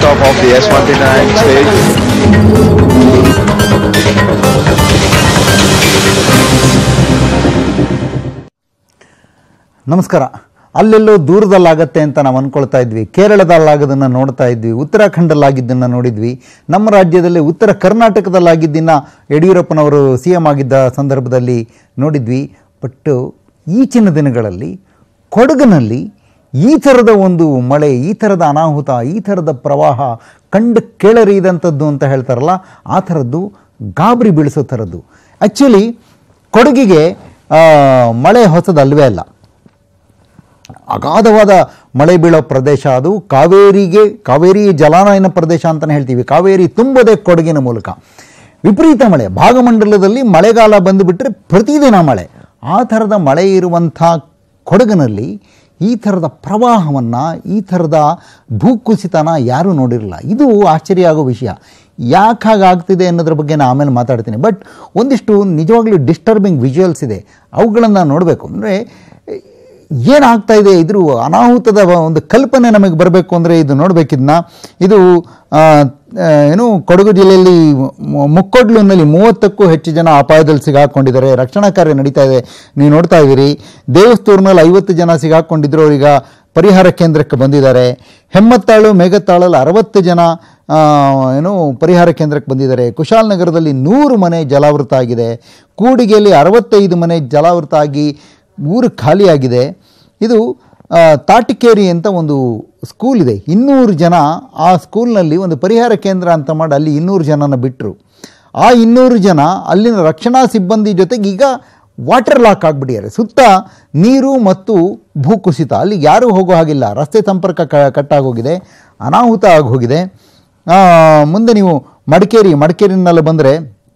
liftoff of the S-139 stage. ನಮಸ್ಕಾರ ಅಲ್ಲೆಲ್ಲೋ ದೂರದಲ್ಲಾಗತ್ತೆ ಅಂತ ನಾವು ಅಂದ್ಕೊಳ್ತಾ ಇದ್ವಿ ಕೇರಳದಲ್ಲಾಗೋದನ್ನು ನೋಡ್ತಾ ಇದ್ವಿ ಉತ್ತರಾಖಂಡಲ್ಲಾಗಿದ್ದನ್ನು ನೋಡಿದ್ವಿ ನಮ್ಮ ರಾಜ್ಯದಲ್ಲಿ ಉತ್ತರ ಕರ್ನಾಟಕದಲ್ಲಾಗಿದ್ದನ್ನು ಯಡಿಯೂರಪ್ಪನವರು ಸಿ ಎಮ್ ಆಗಿದ್ದ ಸಂದರ್ಭದಲ್ಲಿ ನೋಡಿದ್ವಿ ಬಟ್ ಈಚಿನ ದಿನಗಳಲ್ಲಿ ಕೊಡಗಿನಲ್ಲಿ ಈ ಥರದ ಒಂದು ಮಳೆ ಈ ಥರದ ಅನಾಹುತ ಈ ಥರದ ಪ್ರವಾಹ ಕಂಡು ಕೇಳರಿದಂಥದ್ದು ಅಂತ ಹೇಳ್ತಾರಲ್ಲ ಆ ಥರದ್ದು ಗಾಬರಿ ಬೀಳಿಸೋ ಥರದ್ದು ಆ್ಯಕ್ಚುಲಿ ಕೊಡಗಿಗೆ ಆ, ಮಳೆ ಹೊಸದಲ್ವೇ ಅಲ್ಲ ಅಗಾಧವಾದ ಮಳೆ ಬೀಳೋ ಪ್ರದೇಶ ಅದು ಕಾವೇರಿಗೆ ಕಾವೇರಿ ಜಲಾನಯನ ಪ್ರದೇಶ ಅಂತಲೇ ಹೇಳ್ತೀವಿ ಕಾವೇರಿ ತುಂಬದೆ ಕೊಡಗಿನ ಮೂಲಕ ವಿಪರೀತ ಮಳೆ ಭಾಗಮಂಡಲದಲ್ಲಿ ಮಳೆಗಾಲ ಬಂದುಬಿಟ್ರೆ ಪ್ರತಿದಿನ ಮಳೆ ಆ ಥರದ ಮಳೆ ಇರುವಂಥ ಕೊಡಗಿನಲ್ಲಿ ಈ ಥರದ ಪ್ರವಾಹವನ್ನು ಈ ಥರದ ಭೂಕುಸಿತನ ಯಾರೂ ನೋಡಿರಲಿಲ್ಲ ಇದು ಆಶ್ಚರ್ಯ ಆಗೋ ವಿಷಯ ಯಾಕೆ ಹಾಗಾಗ್ತಿದೆ ಅನ್ನೋದ್ರ ಬಗ್ಗೆ ನಾನು ಆಮೇಲೆ ಮಾತಾಡ್ತೀನಿ ಬಟ್ ಒಂದಿಷ್ಟು ನಿಜವಾಗ್ಲೂ ಡಿಸ್ಟರ್ಬಿಂಗ್ ವಿಜುವಲ್ಸ್ ಇದೆ ಅವುಗಳನ್ನು ನೋಡಬೇಕು ಅಂದರೆ ಏನಾಗ್ತಾ ಇದೆ ಇದ್ರ ಅನಾಹುತದ ಒಂದು ಕಲ್ಪನೆ ನಮಗೆ ಬರಬೇಕು ಅಂದರೆ ಇದು ನೋಡಬೇಕಿದ್ನ ಇದು ಆ, ಆ, ಏನು ಕೊಡಗು ಜಿಲ್ಲೆಯಲ್ಲಿ ಮು- ಮುಕ್ಕೊಡ್ಲುನಲ್ಲಿ ಮೂವತ್ತಕ್ಕೂ ಹೆಚ್ಚು ಜನ ಅಪಾಯದಲ್ಲಿ ಸಿಗಾಕೊಂಡಿದ್ದಾರೆ ರಕ್ಷಣಾ ಕಾರ್ಯ ನಡೀತಾ ಇದೆ ನೀವು ನೋಡ್ತಾ ಇದ್ದೀರಿ ದೇವಸ್ತೂರಿನಲ್ಲಿ ಐವತ್ತು ಜನ ಸಿಗಾಕೊಂಡಿದ್ರು ಅವರೀಗ ಪರಿಹಾರ ಕೇಂದ್ರಕ್ಕೆ ಬಂದಿದ್ದಾರೆ ಹೆಮ್ಮತ್ತಾಳು ಮೇಘತ್ತಾಳಲ್ಲಿ ಅರವತ್ತು ಜನ ಆ, ಏನು ಪರಿಹಾರ ಕೇಂದ್ರಕ್ಕೆ ಬಂದಿದ್ದಾರೆ ಕುಶಾಲನಗರದಲ್ಲಿ ನೂರು ಮನೆ ಜಲಾವೃತ ಆಗಿದೆ ಕೂಡಿಗೆಯಲ್ಲಿ ಅರವತ್ತೈದು ಮನೆ ಜಲಾವೃತ ಆಗಿ ಊರು ಖಾಲಿಯಾಗಿದೆ ಇದು ಆ, ತಾಟಿಕೇರಿ ಅಂತ ಒಂದು ಸ್ಕೂಲ್ ಇದೆ ಇನ್ನೂರು ಜನ ಆ ಸ್ಕೂಲ್ನಲ್ಲಿ ಒಂದು ಪರಿಹಾರ ಕೇಂದ್ರ ಅಂತ ಮಾಡಿ ಅಲ್ಲಿ ಇನ್ನೂರು ಜನನ ಬಿಟ್ಟರು ಆ ಇನ್ನೂರು ಜನ ಅಲ್ಲಿನ ರಕ್ಷಣಾ ಸಿಬ್ಬಂದಿ ಜೊತೆಗೆ ಈಗ ವಾಟರ್ ಲಾಕ್ ಆಗಿಬಿಟ್ಟಿದ್ದಾರೆ ಸುತ್ತ ನೀರು ಮತ್ತು ಭೂಕುಸಿತ ಅಲ್ಲಿ ಯಾರೂ ಹೋಗೋ ಹಾಗಿಲ್ಲ ರಸ್ತೆ ಸಂಪರ್ಕ ಕ ಕಟ್ಟಾಗೋಗಿದೆ ಅನಾಹುತ ಆಗೋಗಿದೆ ಆ, ಮುಂದೆ ನೀವು ಮಡಿಕೇರಿ ಮಡಿಕೇರಿನಲ್ಲಿ ಬಂದರೆ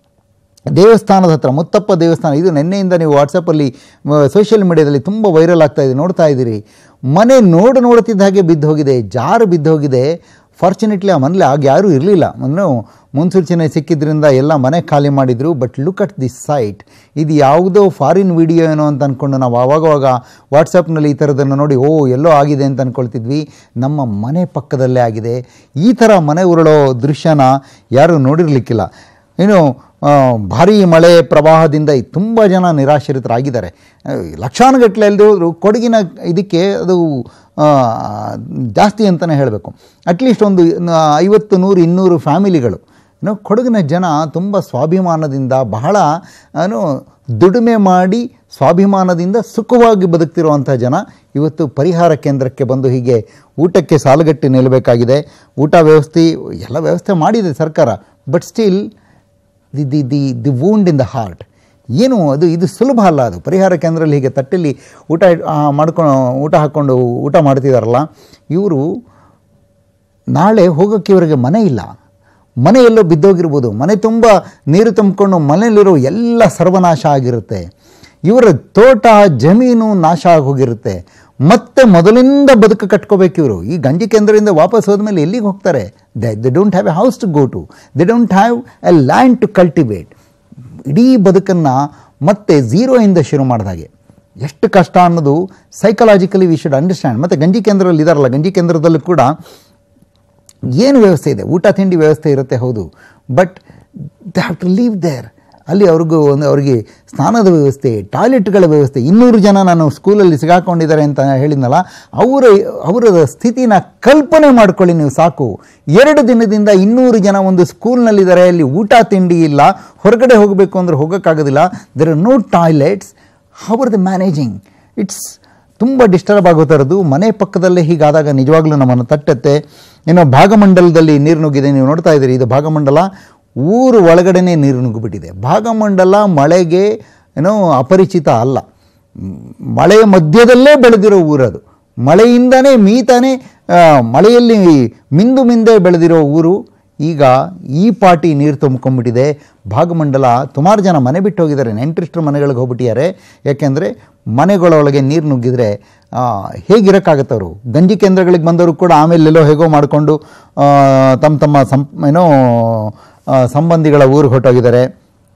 ದೇವಸ್ಥಾನದ ಹತ್ರ ಮುತ್ತಪ್ಪ ದೇವಸ್ಥಾನ ಇದು ನಿನ್ನೆಯಿಂದ ನೀವು ವಾಟ್ಸಪ್ಪಲ್ಲಿ ಸೋಷಿಯಲ್ ಮೀಡಿಯಾದಲ್ಲಿ ತುಂಬ ವೈರಲ್ ಆಗ್ತಾ ಇದೆ ನೋಡ್ತಾ ಇದ್ದೀರಿ ಮನೆ ನೋಡು ನೋಡುತ್ತಿದ್ದ ಹಾಗೆ ಬಿದ್ದು ಹೋಗಿದೆ ಜಾರು ಬಿದ್ದು ಹೋಗಿದೆ ಫಾರ್ಚುನೇಟ್ಲಿ ಆ ಮನೇಲಿ ಆಗ ಯಾರೂ ಇರಲಿಲ್ಲ ಅಂದ್ರೆ ಮುನ್ಸೂಚನೆ ಸಿಕ್ಕಿದ್ರಿಂದ ಎಲ್ಲ ಮನೆ ಖಾಲಿ ಮಾಡಿದರು but look at this sight ಇದು ಯಾವುದೋ ಫಾರಿನ್ ವಿಡಿಯೋ ಏನೋ ಅಂತ ಅಂದ್ಕೊಂಡು ನಾವು ಆವಾಗವಾಗ ವಾಟ್ಸಪ್ನಲ್ಲಿ ಈ ಥರದನ್ನು ನೋಡಿ ಓ ಎಲ್ಲೋ ಆಗಿದೆ ಅಂತ ಅಂದ್ಕೊಳ್ತಿದ್ವಿ ನಮ್ಮ ಮನೆ ಪಕ್ಕದಲ್ಲೇ ಆಗಿದೆ ಈ ಥರ ಮನೆ ಉರುಳೋ ದೃಶ್ಯನ ಯಾರೂ ನೋಡಿರಲಿಕ್ಕಿಲ್ಲ ಏನು ಆ, ಭಾರೀ ಮಳೆ ಪ್ರವಾಹದಿಂದ ತುಂಬ ಜನ ನಿರಾಶ್ರಿತರಾಗಿದ್ದಾರೆ ಆ, ಲಕ್ಷಾನುಗಟ್ಟಲೆ ಅಲ್ಲದೆ ಹೋದರೂ ಕೊಡಗಿನ ಇದಕ್ಕೆ ಅದು ಆ, ಜಾಸ್ತಿ ಅಂತಲೇ ಹೇಳಬೇಕು ಅಟ್ಲೀಸ್ಟ್ ಒಂದು ನ- ಐವತ್ತು ನೂರು ಇನ್ನೂರು ಫ್ಯಾಮಿಲಿಗಳು ಏನೋ ಕೊಡಗಿನ ಜನ ತುಂಬ ಸ್ವಾಭಿಮಾನದಿಂದ ಬಹಳ ಏನು ದುಡಿಮೆ ಮಾಡಿ ಸ್ವಾಭಿಮಾನದಿಂದ ಸುಖವಾಗಿ ಬದುಕ್ತಿರುವಂಥ ಜನ ಇವತ್ತು ಪರಿಹಾರ ಕೇಂದ್ರಕ್ಕೆ ಬಂದು ಹೀಗೆ ಊಟಕ್ಕೆ ಸಾಲುಗಟ್ಟಿ ನಿಲ್ಲಬೇಕಾಗಿದೆ ಊಟ ವ್ಯವಸ್ಥೆ ಎಲ್ಲ ವ್ಯವಸ್ಥೆ ಮಾಡಿದೆ ಸರ್ಕಾರ but still the the the the wound in the heart ಏನು ಅದು ಇದು ಸುಲಭ ಅಲ್ಲ ಅದು ಪರಿಹಾರ ಕೇಂದ್ರದಲ್ಲಿ ಹೀಗೆ ತಟ್ಟೆಯಲ್ಲಿ ಊಟ ಮಾಡ್ಕೊಂಡು ಊಟ ಹಾಕ್ಕೊಂಡು ಊಟ ಮಾಡ್ತಿದಾರಲ್ಲ ಇವರು ನಾಳೆ ಹೋಗೋಕ್ಕೆ ಇವರಿಗೆ ಮನೆ ಇಲ್ಲ ಮನೆ ಎಲ್ಲೋ ಬಿದ್ದೋಗಿರ್ಬೋದು ಮನೆ ತುಂಬ ನೀರು ತುಂಬಿಕೊಂಡು ಮನೆಯಲ್ಲಿರೋ ಎಲ್ಲ ಸರ್ವನಾಶ ಆಗಿರುತ್ತೆ ಇವರ ತೋಟ ಜಮೀನು ನಾಶ ಆಗೋಗಿರುತ್ತೆ ಮತ್ತೆ ಮೊದಲಿಂದ ಬದುಕು ಕಟ್ಕೋಬೇಕು ಇವರು ಈ ಗಂಜಿ ಕೇಂದ್ರದಿಂದ ವಾಪಸ್ ಹೋದ್ಮೇಲೆ ಎಲ್ಲಿಗೆ ಹೋಗ್ತಾರೆ they they don't have a house to go to they don't have a land to cultivate ಇಡೀ ಬದುಕನ್ನು ಮತ್ತೆ ಝೀರೋಯಿಂದ ಶುರು ಮಾಡಿದಾಗೆ ಎಷ್ಟು ಕಷ್ಟ ಅನ್ನೋದು ಸೈಕಲಾಜಿಕಲಿ ವಿ ಶುಡ್ ಅಂಡರ್ಸ್ಟ್ಯಾಂಡ್ ಮತ್ತು ಗಂಜಿ ಕೇಂದ್ರದಲ್ಲಿ ಇದಾರಲ್ಲ ಗಂಜಿ ಕೇಂದ್ರದಲ್ಲೂ ಕೂಡ ಏನು ವ್ಯವಸ್ಥೆ ಇದೆ ಊಟ ತಿಂಡಿ ವ್ಯವಸ್ಥೆ ಇರುತ್ತೆ ಹೌದು but they have to leave there ಅಲ್ಲಿ ಅವ್ರಿಗೂ ಒಂದು ಅವರಿಗೆ ಸ್ನಾನದ ವ್ಯವಸ್ಥೆ ಟಾಯ್ಲೆಟ್ಗಳ ವ್ಯವಸ್ಥೆ ಇನ್ನೂರು ಜನ ನಾನು ಸ್ಕೂಲಲ್ಲಿ ಸಿಗಾಕೊಂಡಿದ್ದಾರೆ ಅಂತ ಹೇಳಿದ್ನಲ್ಲ ಅವರ ಅವರ ಸ್ಥಿತಿನ ಕಲ್ಪನೆ ಮಾಡ್ಕೊಳ್ಳಿ ನೀವು ಸಾಕು ಎರಡು ದಿನದಿಂದ ಇನ್ನೂರು ಜನ ಒಂದು ಸ್ಕೂಲ್ನಲ್ಲಿದ್ದಾರೆ ಅಲ್ಲಿ ಊಟ ತಿಂಡಿ ಇಲ್ಲ ಹೊರಗಡೆ ಹೋಗಬೇಕು ಅಂದರೆ ಹೋಗೋಕ್ಕಾಗೋದಿಲ್ಲ there are no toilets how are the managing it's ತುಂಬ ಡಿಸ್ಟರ್ಬ್ ಆಗೋ ಥರದ್ದು ಮನೆ ಪಕ್ಕದಲ್ಲೇ ಹೀಗಾದಾಗ ನಿಜವಾಗ್ಲೂ ನಮ್ಮನ್ನು ತಟ್ಟತ್ತೆ ಇನ್ನು ಭಾಗಮಂಡಲದಲ್ಲಿ ನೀರು ನುಗ್ಗಿದೆ ನೀವು ನೋಡ್ತಾ ಇದ್ದೀರಿ ಇದು ಭಾಗಮಂಡಲ ಊರು ಒಳಗಡೆನೇ ನೀರು ನುಗ್ಗಿಬಿಟ್ಟಿದೆ ಭಾಗಮಂಡಲ ಮಳೆಗೆ ಏನೋ ಅಪರಿಚಿತ ಅಲ್ಲ ಮ್, ಮಳೆಯ ಮಧ್ಯದಲ್ಲೇ ಬೆಳೆದಿರೋ ಊರದು ಮಳೆಯಿಂದನೇ ಮೀತಾನೆ ಆ, ಮಳೆಯಲ್ಲಿ ಮಿಂದು ಮಿಂದೆ ಬೆಳೆದಿರೋ ಊರು ಈಗ ಈ ಪಾಟಿ ನೀರು ತುಂಬ್ಕೊಂಡ್ಬಿಟ್ಟಿದೆ ಭಾಗಮಂಡಲ ಸುಮಾರು ಜನ ಮನೆ ಬಿಟ್ಟು ಹೋಗಿದ್ದಾರೆ ನೆಂಟರಿಷ್ಟರ ಮನೆಗಳಿಗೆ ಹೋಗ್ಬಿಟ್ಟಿದ್ದಾರೆ ಯಾಕೆಂದರೆ ಮನೆಗಳೊಳಗೆ ನೀರು ನುಗ್ಗಿದ್ರೆ ಆ, ಹೇಗಿರೋಕ್ಕಾಗತ್ತೆ ಅವರು ಗಂಜಿ ಕೇಂದ್ರಗಳಿಗೆ ಬಂದವರು ಕೂಡ ಆಮೇಲೆ ಎಲ್ಲೋ ಹೇಗೋ ಮಾಡಿಕೊಂಡು ತಮ್ಮ ತಮ್ಮ ಸಂ ಏನೋ ಆ, ಸಂಬಂಧಿಗಳ ಊರಿಗೆ ಹೊರಟೋಗಿದ್ದಾರೆ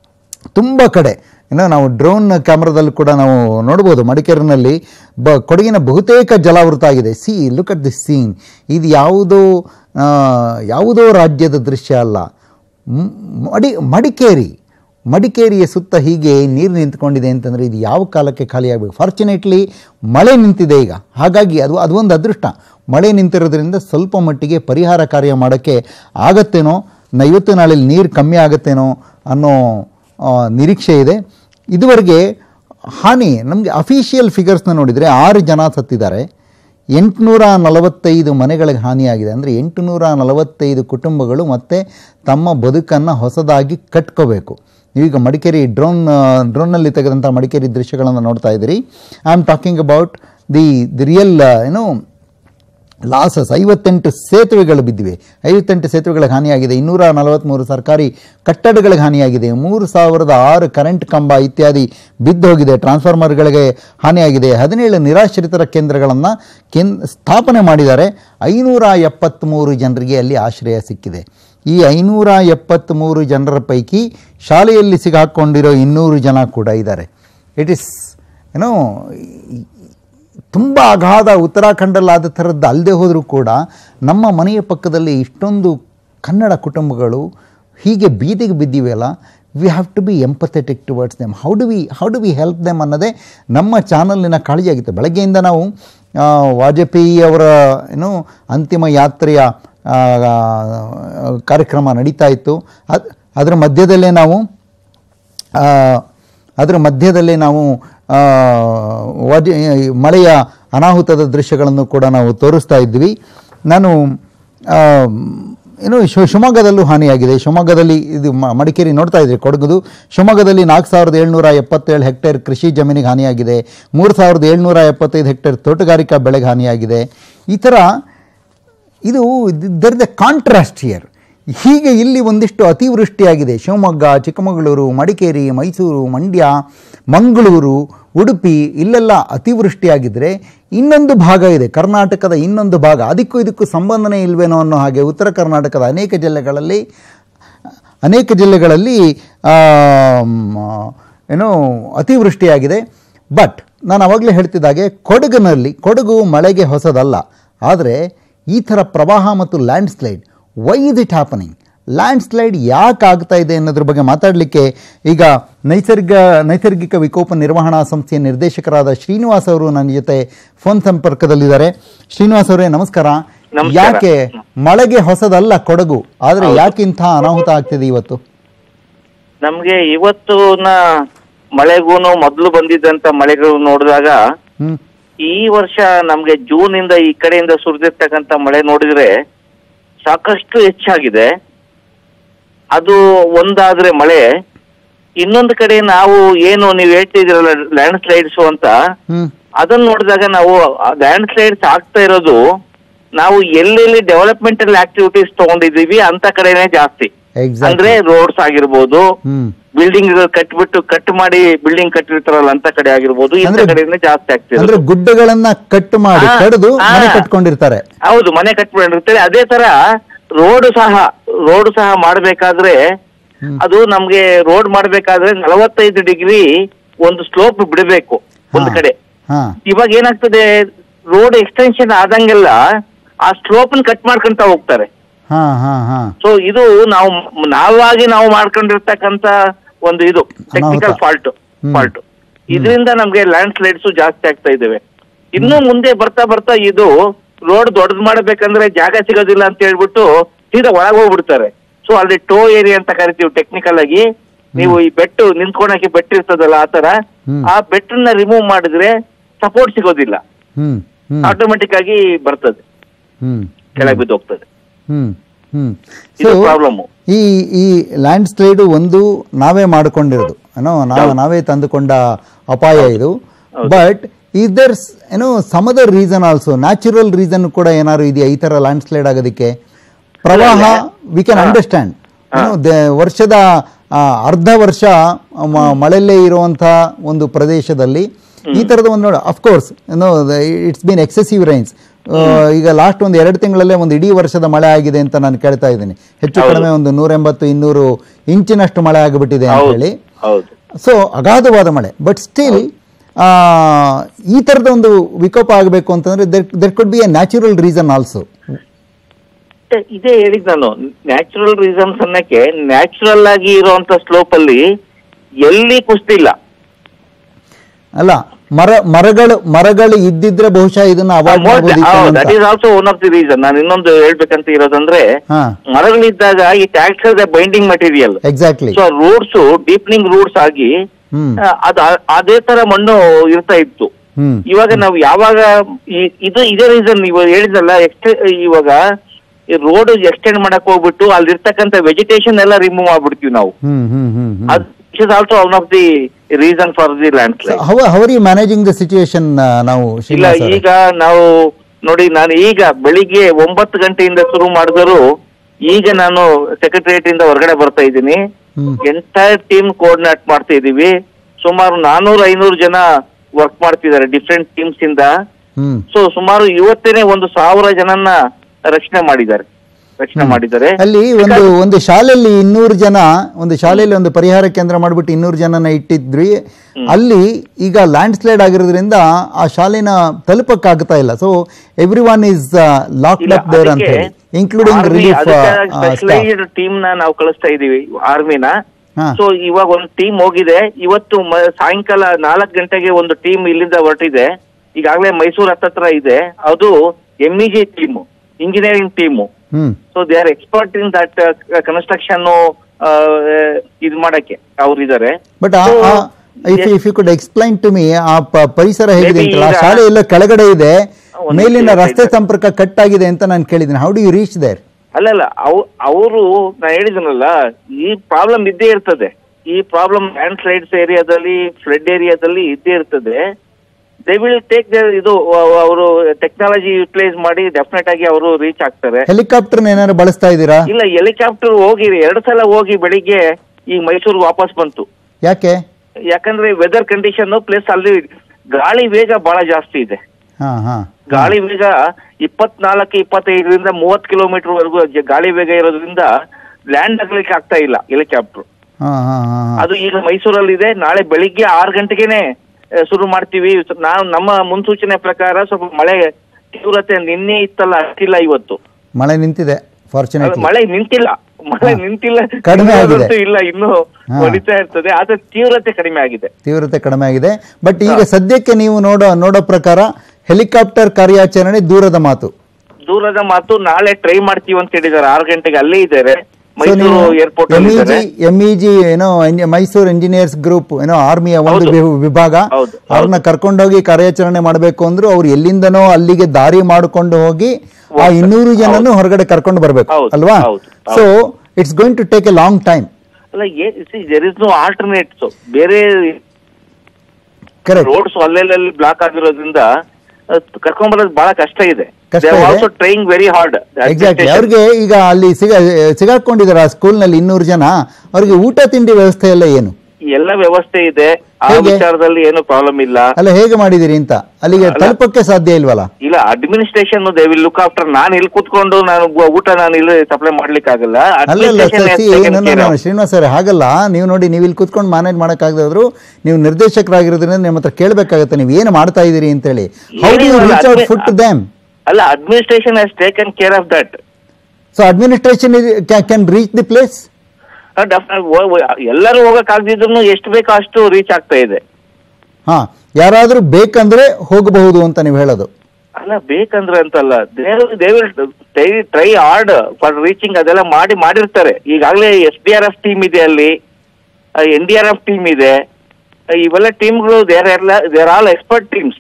ತುಂಬ ಕಡೆ ಏನೋ ನಾವು ಡ್ರೋನ್ ಕ್ಯಾಮ್ರಾದಲ್ಲಿ ಕೂಡ ನಾವು ನೋಡ್ಬೋದು ಮಡಿಕೇರಿನಲ್ಲಿ ಬ ಕೊಡಗಿನ ಬಹುತೇಕ ಜಲಾವೃತ ಆಗಿದೆ see look at this scene ಇದು ಯಾವುದೋ ಆ, ಯಾವುದೋ ರಾಜ್ಯದ ದೃಶ್ಯ ಅಲ್ಲ ಮ್- ಮಡಿ ಮಡಿಕೇರಿ ಮಡಿಕೇರಿಯ ಸುತ್ತ ಹೀಗೆ ನೀರು ನಿಂತ್ಕೊಂಡಿದೆ ಅಂತಂದರೆ ಇದು ಯಾವ ಕಾಲಕ್ಕೆ ಖಾಲಿಯಾಗಬೇಕು ಫಾರ್ಚುನೇಟ್ಲಿ ಮಳೆ ನಿಂತಿದೆ ಈಗ ಹಾಗಾಗಿ ಅದು ಅದು ಒಂದು ಅದೃಷ್ಟ ಮಳೆ ನಿಂತಿರೋದ್ರಿಂದ ಸ್ವಲ್ಪ ಮಟ್ಟಿಗೆ ಪರಿಹಾರ ಕಾರ್ಯ ಮಾಡೋಕ್ಕೆ ಆಗತ್ತೇನೋ ನ ಇವತ್ತು ನಾಳೆ ನೀರು ಕಮ್ಮಿ ಆಗುತ್ತೇನೋ ಅನ್ನೋ ಆ, ನಿರೀಕ್ಷೆ ಇದೆ ಇದುವರೆಗೆ ಹಾನಿ ನಮಗೆ ಅಫಿಷಿಯಲ್ ಫಿಗರ್ಸ್ನ ನೋಡಿದರೆ ಆರು ಜನ ಸತ್ತಿದ್ದಾರೆ ಎಂಟುನೂರ ನಲವತ್ತೈದು ಮನೆಗಳಿಗೆ ಹಾನಿಯಾಗಿದೆ ಅಂದರೆ ಎಂಟುನೂರ ನಲವತ್ತೈದು ಕುಟುಂಬಗಳು ಮತ್ತೆ ತಮ್ಮ ಬದುಕನ್ನು ಹೊಸದಾಗಿ ಕಟ್ಕೋಬೇಕು ನೀವೀಗ ಮಡಿಕೇರಿ ಡ್ರೋನ್ ಡ್ರೋನ್ನಲ್ಲಿ ತೆಗೆದಂಥ ಮಡಿಕೇರಿ ದೃಶ್ಯಗಳನ್ನು ನೋಡ್ತಾ ಇದ್ದೀರಿ I am talking about the the real ಏನು ಲಾಸಸ್ ಐವತ್ತೆಂಟು ಸೇತುವೆಗಳು ಬಿದ್ದಿವೆ ಐವತ್ತೆಂಟು ಸೇತುವೆಗಳಿಗೆ ಹಾನಿಯಾಗಿದೆ ಇನ್ನೂರ ನಲವತ್ತ್ಮೂರು ಸರ್ಕಾರಿ ಕಟ್ಟಡಗಳಿಗೆ ಹಾನಿಯಾಗಿದೆ ಮೂರು ಸಾವಿರದ ಆರು ಕರೆಂಟ್ ಕಂಬ ಇತ್ಯಾದಿ ಬಿದ್ದು ಹೋಗಿದೆ ಟ್ರಾನ್ಸ್ಫಾರ್ಮರ್ಗಳಿಗೆ ಹಾನಿಯಾಗಿದೆ ಹದಿನೇಳು ನಿರಾಶ್ರಿತರ ಕೇಂದ್ರಗಳನ್ನು ಕೇನ್ ಸ್ಥಾಪನೆ ಮಾಡಿದ್ದಾರೆ ಐನೂರ ಎಪ್ಪತ್ತ್ಮೂರು ಜನರಿಗೆ ಅಲ್ಲಿ ಆಶ್ರಯ ಸಿಕ್ಕಿದೆ ಈ ಐನೂರ ಎಪ್ಪತ್ತ್ಮೂರು ಜನರ ಪೈಕಿ ಶಾಲೆಯಲ್ಲಿ ಸಿಗಾಕೊಂಡಿರೋ ಇನ್ನೂರು ಜನ ಕೂಡ ಇದ್ದಾರೆ ಇಟ್ ಇಸ್ ಏನೋ ತುಂಬ ಅಗಾಧ ಉತ್ತರಾಖಂಡಲ್ಲಿ ಆದ ಥರದ್ದು ಅಲ್ಲದೆ ಹೋದರೂ ಕೂಡ ನಮ್ಮ ಮನೆಯ ಪಕ್ಕದಲ್ಲಿ ಇಷ್ಟೊಂದು ಕನ್ನಡ ಕುಟುಂಬಗಳು ಹೀಗೆ ಬೀದಿಗೆ ಬಿದ್ದಿವೆಯಲ್ಲ we have to be empathetic towards them how do we how do we help them ಅನ್ನೋದೇ ನಮ್ಮ ಚಾನಲಿನ ಕಾಳಜಿಯಾಗಿತ್ತು ಬೆಳಗ್ಗೆಯಿಂದ ನಾವು ಆ, ವಾಜಪೇಯಿ ಅವರ ಏನು ಅಂತಿಮ ಯಾತ್ರೆಯ ಆ, ಕಾರ್ಯಕ್ರಮ ನಡೀತಾ ಇತ್ತು ಅದು ಅದರ ಮಧ್ಯದಲ್ಲೇ ನಾವು ಆ, ಅದರ ಮಧ್ಯದಲ್ಲೇ ನಾವು ಆ, ವಜ ಮಳೆಯ ಅನಾಹುತದ ದೃಶ್ಯಗಳನ್ನು ಕೂಡ ನಾವು ತೋರಿಸ್ತಾ ಇದ್ವಿ ನಾನು ಆ, ಏನು ಶಿ ಶಿವಮೊಗ್ಗದಲ್ಲೂ ಹಾನಿಯಾಗಿದೆ ಶಿವಮೊಗ್ಗದಲ್ಲಿ ಇದು ಮ- ಮಡಿಕೇರಿ ನೋಡ್ತಾ ಇದ್ರಿ ಕೊಡಗುದು ಶಿವಮೊಗ್ಗದಲ್ಲಿ ನಾಲ್ಕು ಸಾವಿರದ ಏಳ್ನೂರ ಎಪ್ಪತ್ತೇಳು ಹೆಕ್ಟೇರ್ ಕೃಷಿ ಜಮೀನಿಗೆ ಹಾನಿಯಾಗಿದೆ ಮೂರು ಸಾವಿರದ ಏಳ್ನೂರ ಎಪ್ಪತ್ತೈದು ಹೆಕ್ಟೇರ್ ತೋಟಗಾರಿಕಾ ಬೆಳೆಗೆ ಹಾನಿಯಾಗಿದೆ ಈ ಥರ ಇದು ದರ್ ದ ಕಾಂಟ್ರಾಸ್ಟ್ ಹಿಯರ್ ಹೀಗೆ ಇಲ್ಲಿ ಒಂದಿಷ್ಟು ಅತಿವೃಷ್ಟಿಯಾಗಿದೆ ಶಿವಮೊಗ್ಗ ಚಿಕ್ಕಮಗಳೂರು ಮಡಿಕೇರಿ ಮೈಸೂರು ಮಂಡ್ಯ ಮಂಗಳೂರು ಉಡುಪಿ ಇಲ್ಲೆಲ್ಲ ಅತಿವೃಷ್ಟಿಯಾಗಿದ್ದರೆ ಇನ್ನೊಂದು ಭಾಗ ಇದೆ ಕರ್ನಾಟಕದ ಇನ್ನೊಂದು ಭಾಗ ಅದಕ್ಕೂ ಇದಕ್ಕೂ ಸಂಬಂಧನೇ ಇಲ್ವೇನೋ ಅನ್ನೋ ಹಾಗೆ ಉತ್ತರ ಕರ್ನಾಟಕದ ಅನೇಕ ಜಿಲ್ಲೆಗಳಲ್ಲಿ ಅನೇಕ ಜಿಲ್ಲೆಗಳಲ್ಲಿ ಆಮ್, ಏನೋ ಅತಿವೃಷ್ಟಿಯಾಗಿದೆ ಬಟ್ ನಾನು ಅವಾಗಲೇ ಹೇಳ್ತಿದ್ದಾಗೆ ಕೊಡಗಿನಲ್ಲಿ ಕೊಡಗು ಮಳೆಗೆ ಹೊಸದಲ್ಲ ಆದರೆ ಈ ಥರ ಪ್ರವಾಹ ಮತ್ತು landslide why is it happening landslide ಯಾಕೆ ಆಗ್ತಾ ಇದೆ ಅನ್ನೋದ್ರ ಬಗ್ಗೆ ಮಾತಾಡಲಿಕ್ಕೆ ಈಗ ನೈಸರ್ಗ ನೈಸರ್ಗಿಕ ವಿಕೋಪ ನಿರ್ವಹಣಾ ಸಂಸ್ಥೆಯ ನಿರ್ದೇಶಕರಾದ ಶ್ರೀನಿವಾಸ್ ಅವರು ನನ್ನ ಜೊತೆ ಫೋನ್ ಸಂಪರ್ಕದಲ್ಲಿದ್ದಾರೆ ಶ್ರೀನಿವಾಸ್ ಅವರೇ ನಮಸ್ಕಾರ ನಮಸ್ಕಾರ. ಯಾಕೆ ಮಳೆಗೆ ಹೊಸದಲ್ಲ ಕೊಡಗು ಆದರೆ ಯಾಕೆ ಇಂಥ ಅನಾಹುತ ಆಗ್ತಿದೆ ಇವತ್ತು ನಮ್ಗೆ ಇವತ್ತುನ ಮಳೆಗೂನು ಮೊದಲು ಬಂದಿದ್ದಂತ ಮಳೆಗಳು ನೋಡಿದಾಗ ಹ್ಮ್ ಈ ವರ್ಷ ನಮ್ಗೆ ಜೂನ್ ಇಂದ ಈ ಕಡೆಯಿಂದ ಸುರಿದಿರ್ತಕ್ಕಂತ ಮಳೆ ನೋಡಿದ್ರೆ ಸಾಕಷ್ಟು ಹೆಚ್ಚಾಗಿದೆ ಅದು ಒಂದಾದ್ರೆ ಮಳೆ ಇನ್ನೊಂದು ಕಡೆ ನಾವು ಏನು ನೀವು ಹೇಳ್ತಿದ್ದೀರಲ್ಲ ಲ್ಯಾಂಡ್ ಸ್ಲೈಡ್ಸ್ ಅಂತ ಹ್ಮ್ ಅದನ್ನ ನೋಡಿದಾಗ ನಾವು ಲ್ಯಾಂಡ್ ಸ್ಲೈಡ್ಸ್ ಆಗ್ತಾ ಇರೋದು ನಾವು ಎಲ್ಲೆಲ್ಲಿ ಡೆವಲಪ್ಮೆಂಟಲ್ ಆಕ್ಟಿವಿಟೀಸ್ ತಗೊಂಡಿದೀವಿ ಅಂತ ಕಡೆನೆ ಜಾಸ್ತಿ Exactly. ಅಂದ್ರೆ ರೋಡ್ಸ್ ಆಗಿರ್ಬೋದು ಹ್ಮ್ ಬಿಲ್ಡಿಂಗ್ ಕಟ್ಬಿಟ್ಟು ಕಟ್ ಮಾಡಿ ಬಿಲ್ಡಿಂಗ್ ಕಟ್ಟಿರ್ತಾರಲ್ಲ ಅಂತ ಕಡೆ ಆಗಿರ್ಬೋದು ಇಂಥ ಅಂದ್ರೆ- ಕಡೆನೇ ಜಾಸ್ತಿ ಅಂದ್ರೆ ಆಗ್ತಿರೋದು ಗುಡ್ಡಗಳನ್ನ ಕಟ್ ಮಾಡಿ ಹಾ, ಕಡಿದು ಹಾ. ಮನೆ ಕಟ್ಕೊಂಡಿರ್ತಾರೆ ಹೌದು ಮನೆ ಕಟ್ಬಿಟ್ಟಿರ್ತಾರೆ ಅದೇ ತರ ರೋಡ್ ಸಹ ರೋಡ್ ಸಹ ಮಾಡ್ಬೇಕಾದ್ರೆ ಹ್ಮ್. ಅದು ನಮ್ಗೆ ರೋಡ್ ಮಾಡ್ಬೇಕಾದ್ರೆ ನಲವತ್ತೈದು ಡಿಗ್ರಿ ಒಂದು ಸ್ಲೋಪ್ ಬಿಡಬೇಕು ಒಂದು ಹಾ. ಕಡೆ ಹಾ ಇವಾಗ ಏನಾಗ್ತದೆ ರೋಡ್ ಎಕ್ಸ್ಟೆನ್ಷನ್ ಆದಂಗೆಲ್ಲ ಆ ಸ್ಲೋಪ್ ಕಟ್ ಮಾಡ್ಕೊಂತ ಹೋಗ್ತಾರೆ ಹಾ ಹಾ ಹಾ ಸೊ ಇದು ನಾವು ನಾವಾಗಿ ನಾವು ಮಾಡ್ಕೊಂಡಿರ್ತಕ್ಕಂತ ಒಂದು ಇದು ಟೆಕ್ನಿಕಲ್ ಅನಾಹುತ. ಫಾಲ್ಟ್ ಹ್ಮ್. ಫಾಲ್ಟ್ ಇದರಿಂದ ನಮ್ಗೆ ಲ್ಯಾಂಡ್ ಸ್ಲೈಡ್ಸ್ ಜಾಸ್ತಿ ಆಗ್ತಾ ಇದ್ದಾವೆ ಇನ್ನು ಮುಂದೆ ಬರ್ತಾ ಬರ್ತಾ ಇದು ರೋಡ್ ದೊಡ್ಡದು ಮಾಡಬೇಕಂದ್ರೆ ಜಾಗ ಸಿಗೋದಿಲ್ಲ ಅಂತ ಹೇಳ್ಬಿಟ್ಟು ಸೀದಾ ಒಳಗೆ ಹೋಗ್ಬಿಡ್ತಾರೆ ಸೊ ಅಲ್ಲಿ ಟೋ ಏರಿಯಾ ಅಂತ ಕರಿತೀವಿ ಟೆಕ್ನಿಕಲ್ ಆಗಿ ನೀವು ಈ ಬೆಟ್ಟು ನಿಂತ್ಕೊಳಕ್ಕೆ ಬೆಟ್ ಇರ್ತದಲ್ಲ ಆ ತರ ಹ್ಮ್. ಆ ಬೆಟ್ಟನ್ನ ರಿಮೂವ್ ಮಾಡಿದ್ರೆ ಸಪೋರ್ಟ್ ಸಿಗೋದಿಲ್ಲ ಹ್ಮ್ ಹ್ಮ್ ಆಟೋಮೆಟಿಕ್ ಆಗಿ ಬರ್ತದೆ ಹ್ಮ್ ಕೆಳಗೆ ಬಿದ್ದು ಹೋಗ್ತದೆ ಹ್ಮ್ ಹ್ಮ್ ಇದು So, ಪ್ರಾಬ್ಲಮ್ ಈ ಈ ಲ್ಯಾಂಡ್ ಸ್ಲೈಡು ಒಂದು ನಾವೇ ಮಾಡಿಕೊಂಡಿರೋದು ಏನೋ ನಾವು ನಾವೇ ತಂದುಕೊಂಡ ಅಪಾಯ ಇದು ಬಟ್ ಇದರ್ಸ್ ಏನೋ some other reason also natural reason ಕೂಡ ಏನಾದ್ರು ಇದೆಯಾ ಈ ಥರ ಲ್ಯಾಂಡ್ ಸ್ಲೈಡ್ ಆಗೋದಕ್ಕೆ ಪ್ರವಾಹ ವಿ ಕ್ಯಾನ್ ಅಂಡರ್ಸ್ಟ್ಯಾಂಡ್ ಏನು ದ- ವರ್ಷದ ಆ, ಅರ್ಧ ವರ್ಷ ಮ- ಮಳೆಯಲ್ಲೇ ಇರುವಂಥ ಒಂದು ಪ್ರದೇಶದಲ್ಲಿ ಈ ಥರದ ಒಂದು ನೋಡಿ ಅಫ್ಕೋರ್ಸ್ ಏನೋ ಇಟ್ಸ್ ಬೀನ್ ಎಕ್ಸೆಸಿವ್ ರೈನ್ಸ್ ಈಗ ಲಾಸ್ಟ್ ಒಂದು ಎರಡು ತಿಂಗಳಲ್ಲೇ ಒಂದು ಇಡೀ ವರ್ಷದ ಮಳೆ ಆಗಿದೆ ಅಂತ ನಾನು ಕೇಳ್ತಾ ಇದ್ದೀನಿ ಹೆಚ್ಚು ಕಡಿಮೆ ಒಂದು ನೂರ ಎಂಬತ್ತು ಇನ್ನೂರು ಇಂಚಿನಷ್ಟು ಮಳೆ ಆಗಿಬಿಟ್ಟಿದೆ ಅಂತ ಹೌದು ಹೇಳಿ ಹೌದು ಸೊ ಅಗಾಧವಾದ ಮಳೆ ಬಟ್ ಸ್ಟಿಲ್ ಈ ಥರದ ಒಂದು ವಿಕೋಪ ಆಗಬೇಕು ಅಂತಂದ್ರೆ there could be a natural reason also ಮತ್ತೆ ಇದೇ ಹೇಳಿದ್ ನಾನು ನ್ಯಾಚುರಲ್ ರೀಸನ್ಸ್ ಅನ್ನಕ್ಕೆ ನ್ಯಾಚುರಲ್ ಆಗಿ ಇರುವಂತ ಸ್ಲೋಪ್ ಅಲ್ಲಿ ಎಲ್ಲಿ ಕುಸ್ತಿಲ್ಲ ಅಲ್ಲ ಮರ ಮರಗಳು ಮರಗಳು ಇದ್ದಿದ್ರೆ ಬಹುಶಃ ಇದನ್ನ ಅವಾಯ್ಡ್ ಮಾಡಬಹುದಿತ್ತು ದಟ್ ಅಂತ is also one of the reason ನಾನು ಇನ್ನೊಂದು ಹೇಳ್ಬೇಕಂತ ಇರೋದಂದ್ರೆ ಹಾ ಮರಗಳಿದ್ದಾಗ it acts the binding material exactly so roots deepening roots ಆಗಿ ಹ್ಮ್ ಆ, ಅದು ಆ- ಅದೇ ತರ ಮಣ್ಣು ಇರ್ತಾ ಇತ್ತು ಹ್ಮ್ ಇವಾಗ ನಾವು ಯಾವಾಗ ಈ- ಇದು ಇದೇ ರೀಸನ್ ನೀವು ಹೇಳಿದ್ರಲ್ಲ ಎಕ್ಸ್ಟ್ ಇವಾಗ ಈ ರೋಡ್ ಎಕ್ಸ್ಟೆಂಡ್ ಮಾಡಕ್ ಹೋಗ್ಬಿಟ್ಟು ಅಲ್ಲಿರ್ತಕ್ಕಂಥ ವೆಜಿಟೇಷನ್ ಎಲ್ಲ ರಿಮೂವ್ ಮಾಡ್ಬಿಡ್ತೀವಿ ನಾವು ಹ್ಮ್ ಹ್ಮ್ ಹ್ಮ್ ಹ್ಮ್ ಅದು is also one of the reason for the landslide how how are you managing the situation ನಾವು ಇಲ್ಲ ಶ್ರೀನಿವಾಸ್ ಅವರೇ? ಈಗ ನಾವು ನೋಡಿ ನಾನು ಈಗ ಬೆಳಿಗ್ಗೆ ಒಂಬತ್ತು ಗಂಟೆಯಿಂದ ಶುರು ಮಾಡಿದ್ರು ಈಗ ನಾನು ಸೆಕ್ರೆಟರಿಯೇಟ್ ಇಂದ ಹೊರಗಡೆ ಬರ್ತಾ ಇದ್ದೀನಿ ಹ್ಮ್. ಎಂಟೈರ್ ಟೀಮ್ ಕೋಆರ್ಡಿನೇಟ್ ಮಾಡ್ತಾ ಇದೀವಿ ಸುಮಾರು ನಾನೂರು ಐನೂರು ಜನ ವರ್ಕ್ ಮಾಡ್ತಿದ್ದಾರೆ ಡಿಫ್ರೆಂಟ್ ಟೀಮ್ಸ್ ಇಂದ ಹ್ಮ್ ಸೊ ಸುಮಾರು ಇವತ್ತೇನೆ ಒಂದು ಸಾವಿರ ಜನನ್ನ ರಕ್ಷಣೆ ಮಾಡಿದ್ದಾರೆ ರಕ್ಷಣೆ ಮಾಡಿದ್ದಾರೆ ಅಲ್ಲಿ ಒಂದು ಒಂದು ಶಾಲೆಯಲ್ಲಿ ಇನ್ನೂರು ಜನ ಒಂದು ಶಾಲೆಯಲ್ಲಿ ಒಂದು ಪರಿಹಾರ ಕೇಂದ್ರ ಮಾಡ್ಬಿಟ್ಟು ಇನ್ನೂರು ಜನನ ಇಟ್ಟಿದ್ರಿ ಅಲ್ಲಿ ಈಗ ಲ್ಯಾಂಡ್ ಸ್ಲೈಡ್ ಆಗಿರೋದ್ರಿಂದ ಆ ಶಾಲೆನ ತಲುಪಕ್ಕಾಗ್ತಾ ಇಲ್ಲ so everyone is locked ಇಲ್ಲ, ಅಪ್ ದೇರ್ ಅಂತ ಅದಕ್ಕೆ ಹೇಳಿ ಇನ್ಕ್ಲೂಡಿಂಗ್ army ರಿಲೀಫ್ ಅದಕ್ಕೆ ಸ್ಪೆಷಲೈಸ್ಡ್ ಟೀಮ್ ನ ನಾವು ಕಳಿಸ್ತಾ ಇದೀವಿ ಆರ್ಮಿನ ಹಾ. ಸೊ ಇವಾಗ ಒಂದು ಟೀಮ್ ಹೋಗಿದೆ ಇವತ್ತು ಮ- ಸಾಯಂಕಾಲ ನಾಲ್ಕು ಗಂಟೆಗೆ ಒಂದು ಟೀಮ್ ಇಲ್ಲಿಂದ ಹೊರಟಿದೆ ಈಗಾಗಲೇ ಮೈಸೂರು ಹತ್ತತ್ರ ಇದೆ ಅದು M E G team engineering team hmm so they are expert in that construction ಇದು ಮಾಡಕ್ಕೆ ಅವ್ರು ಇದಾರೆ but So, if if you could explain to me ಆ ಪ- ಪರಿಸರ ಹೇಗಿದೆ Maybe ಅಂತಲ್ಲ ಆ ಈಗ- ಶಾಲೆ ಎಲ್ಲ ಕೆಳಗಡೆ ಇದೆ ಒಂದು ಮೇಲಿನ ನಿಮಿಷ ರಸ್ತೆ ಆಯ್ತು. ಸಂಪರ್ಕ ಕಟ್ ಆಗಿದೆ ಅಂತ ನಾನು ಕೇಳಿದ್ದೀನಿ how do you reach there ಅಲ್ಲ ಅಲ್ಲ ಅವರು ನಾ ಹೇಳಿದನಲ್ಲ ಈ ಪ್ರಾಬ್ಲಮ್ ಇದ್ದೇ ಇರ್ತದೆ ಈ ಪ್ರಾಬ್ಲಮ್ ಲ್ಯಾಂಡ್ ಸ್ಲೈಡ್ಸ್ ಏರಿಯಾದಲ್ಲಿ ಫ್ಲಡ್ ಏರಿಯಾದಲ್ಲಿ ಇದ್ದೇ ಇರ್ತದೆ ದೇ ವಿಲ್ ಟೇಕ್ ಇದು ಅವರು ಟೆಕ್ನಾಲಜಿ ಯುಟಿಲೈಸ್ ಮಾಡಿ ಡೆಫಿನೆಟ್ ಆಗಿ ಅವರು ರೀಚ್ ಆಗ್ತಾರೆ ಹೆಲಿಕಾಪ್ಟರ್ ಏನಾದ್ರು ಬಳಸ್ತಾ ಇದ್ದೀರಾ ಇಲ್ಲ ಹೆಲಿಕಾಪ್ಟರ್ ಹೋಗಿ ಎರಡು ಸಲ ಹೋಗಿ ಬೆಳಿಗ್ಗೆ ಈಗ ಮೈಸೂರು ವಾಪಸ್ ಬಂತು ಯಾಕೆ ಯಾಕಂದ್ರೆ ವೆದರ್ ಕಂಡೀಷನ್ ಪ್ಲಸ್ ಅಲ್ಲಿ ಗಾಳಿ ವೇಗ ಬಹಳ ಜಾಸ್ತಿ ಇದೆ ಹಾ ಹಾ ಗಾಳಿ ವೇಗ ಇಪ್ಪತ್ನಾಲ್ಕು ಇಪ್ಪತ್ತೈದರಿಂದ ಮೂವತ್ತು ಕಿಲೋಮೀಟರ್ ವರೆಗೂ ಜ- ಗಾಳಿ ವೇಗ ಇರೋದ್ರಿಂದ ಲ್ಯಾಂಡ್ ಆಗ್ಲಿಕ್ಕೆ ಆಗ್ತಾ ಇಲ್ಲ ಹೆಲಿಕಾಪ್ಟರ್ ಹಾ ಹಾ ಹಾ ಹಾ. ಅದು ಈಗ ಮೈಸೂರಲ್ಲಿ ಇದೆ ನಾಳೆ ಬೆಳಿಗ್ಗೆ ಆರು ಗಂಟೆಗೆನೆ ಆ, ಶುರು ಮಾಡ್ತೀವಿ ನಾವು ನಮ್ಮ ಮುನ್ಸೂಚನೆ ಪ್ರಕಾರ ಸ್ವಲ್ಪ ಮಳೆ ತೀವ್ರತೆ ನಿನ್ನೆ ಇತ್ತಲ್ಲ ಅಷ್ಟಿಲ್ಲ ಇವತ್ತು ಮಳೆ ನಿಂತಿದೆ ಅದು ಫಾರ್ಚುನೇಟ್ಲಿ ಮಳೆ ನಿಂತಿಲ್ಲ ಮಳೆ ಹಾ. ನಿಂತಿಲ್ಲ ಕಡಿಮೆ ಆಗಿದೆ. ಇನ್ನೂ ಇಲ್ಲ ಇನ್ನು ಹಾ. ಹೊಡಿತಾ ಇರ್ತದೆ ಆದ್ರೆ ತೀವ್ರತೆ ಕಡಿಮೆ ಆಗಿದೆ ತೀವ್ರತೆ ಕಡಿಮೆ ಆಗಿದೆ ಬಟ್ ಈಗ ಸದ್ಯಕ್ಕೆ ನೀವು ನೋಡೋ ನೋಡೋ ಪ್ರಕಾರ ಹೆಲಿಕಾಪ್ಟರ್ ಕಾರ್ಯಾಚರಣೆ ದೂರದ ಮಾತು ದೂರದ ಮಾತು ನಾಳೆ ಟ್ರೈ ಮಾಡ್ತೀವಿ ಅಂತ ಹೇಳಿದ್ದಾರೆ ಆರು ಗಂಟೆಗೆ ಅಲ್ಲೇ ಇದ್ದಾರೆ So ಮೈಸೂರು ನೀವು ಏರ್ಪೋರ್ಟ್ ಅಲ್ಲಿ ಇದ್ದಾರೆ ಎಂಇಜಿ ಎಂಇಜಿ ಏನೋ ಎಂಜ- ಮೈಸೂರು ಇಂಜಿನಿಯರ್ಸ್ ಗ್ರೂಪ್ ಏನೋ ಆರ್ಮಿಯ ಒಂದು ಹೌದು. ವಿ- ವಿಭಾಗ ಹೌದು, ಅವ್ರನ್ನ ಕರ್ಕೊಂಡೋಗಿ ಕಾರ್ಯಾಚರಣೆ ಮಾಡಬೇಕು ಅಂದ್ರು ಅವ್ರು ಎಲ್ಲಿಂದನೋ ಅಲ್ಲಿಗೆ ದಾರಿ ಮಾಡಿಕೊಂಡು ಹೋಗಿ ಆ ಇನ್ನೂರು ಜನನು ಹೊರಗಡೆ ಕರ್ಕೊಂಡು ಬರಬೇಕು ಹೌದು, ಅಲ್ವಾ ಹೌದು, so it's going to take a long time ಅಲ್ಲ ದೇರ್ ಇಸ್ ನೋ ಆಲ್ಟರ್ನೇಟ್ಸ್ ಬೇರೆ ಕರೆಕ್ಟ್ ರೋಡ್ಸ್ ಅಲ್ಲೆಲ್ಲಿ ಬ್ಲಾಕ್ ಆಗಿರೋದ್ರಿಂದ ಕರ್ಕೊಂಡ್ ಬರೋದು ಬಹಳ ಕಷ್ಟ ಇದೆ ಕಷ್ಟ ಇದೆ. Also trying very hard exactly ಅವ್ರಿಗೆ ಈಗ ಅಲ್ಲಿ ಸಿಗ ಸಿಗಾಕೊಂಡಿದ್ದಾರೆ ಆ ಸ್ಕೂಲ್ನಲ್ಲಿ ಇನ್ನೂರು ಜನ ಅವ್ರಿಗೆ ಊಟ ತಿಂಡಿ ವ್ಯವಸ್ಥೆ ಎಲ್ಲ ಏನು ಎಲ್ಲ ವ್ಯವಸ್ಥೆ ಇದೆ ಆ ಹೇಗೆ? ವಿಚಾರದಲ್ಲಿ ಏನು ಪ್ರಾಬ್ಲಮ್ ಇಲ್ಲ ಅಲ್ಲ ಹೇಗೆ ಮಾಡಿದಿರಿ ಅಂತ ಅಲ್ಲಿಗೆ ಅಲ್ಲ. ತಲುಪಕ್ಕೆ ಸಾಧ್ಯ ಇಲ್ವಲ್ಲ ಇಲ್ಲ administration they will look after ನಾನು ಇಲ್ಲಿ ಕೂತ್ಕೊಂಡು ನಾನು ಊ- ಊಟ ನಾನು ಇಲ್ಲಿ ಸಪ್ಲೈ ಮಾಡ್ಲಿಕ್ಕೆ ಆಗಲ್ಲ ಅಲ್ಲಲ್ಲ ಸಸಿ ನಾನು ಶ್ರೀನಿವಾಸ್ ಸರ್ ಹಾಗಲ್ಲ ನೀವು ನೋಡಿ ನೀವು ಇಲ್ಲಿ ಕೂತ್ಕೊಂಡು ಮ್ಯಾನೇಜ್ ಮಾಡೋಕ್ಕಾಗದಾದ್ರು ನೀವು ನಿರ್ದೇಶಕರಾಗಿರೋದ್ರಿಂದ ನಿಮ್ಮ ಹತ್ರ ಕೇಳಬೇಕಾಗತ್ತೆ ನೀವು ಏನು ಮಾಡ್ತಾ ಇದ್ದೀರಿ ಅಂತೇಳಿ ಹೌ ಡು ಯು ಏನಿಲ್ಲ, ರೀಚ್ ಔಟ್ ಅದ್ನೇ- ಫುಡ್ ಟು ದ್ಯಾಮ್ ಅಲ್ಲ administration has taken care of that so administration can reach the place ಎಲ್ಲರೂ ಹೋಗಕ್ ಆಗದಿದ್ರು ಎಷ್ಟು ಬೇಕೋ ಅಷ್ಟು ರೀಚ್ ಆಗ್ತಾ ಇದೆ ಹಾ ಯಾರಾದರೂ ಬೇಕಂದ್ರೆ ಹೋಗಬಹುದು ಅಂತ ನೀವು ಹೇಳೋದು ಅಲ್ಲ ಬೇಕಂದ್ರೆ ಅಂತಲ್ಲ they will try hard for reaching ಅದೆಲ್ಲ ಮಾಡಿ ಮಾಡಿರ್ತಾರೆ ಈಗಾಗಲೇ S D R F team ಇದೆ ಅಲ್ಲಿ N D R F team ಇದೆ ಆ, ಇವೆಲ್ಲ ಟೀಮ್ಗಳು ದೇರ್ ಎಲ್ಲ there all expert teams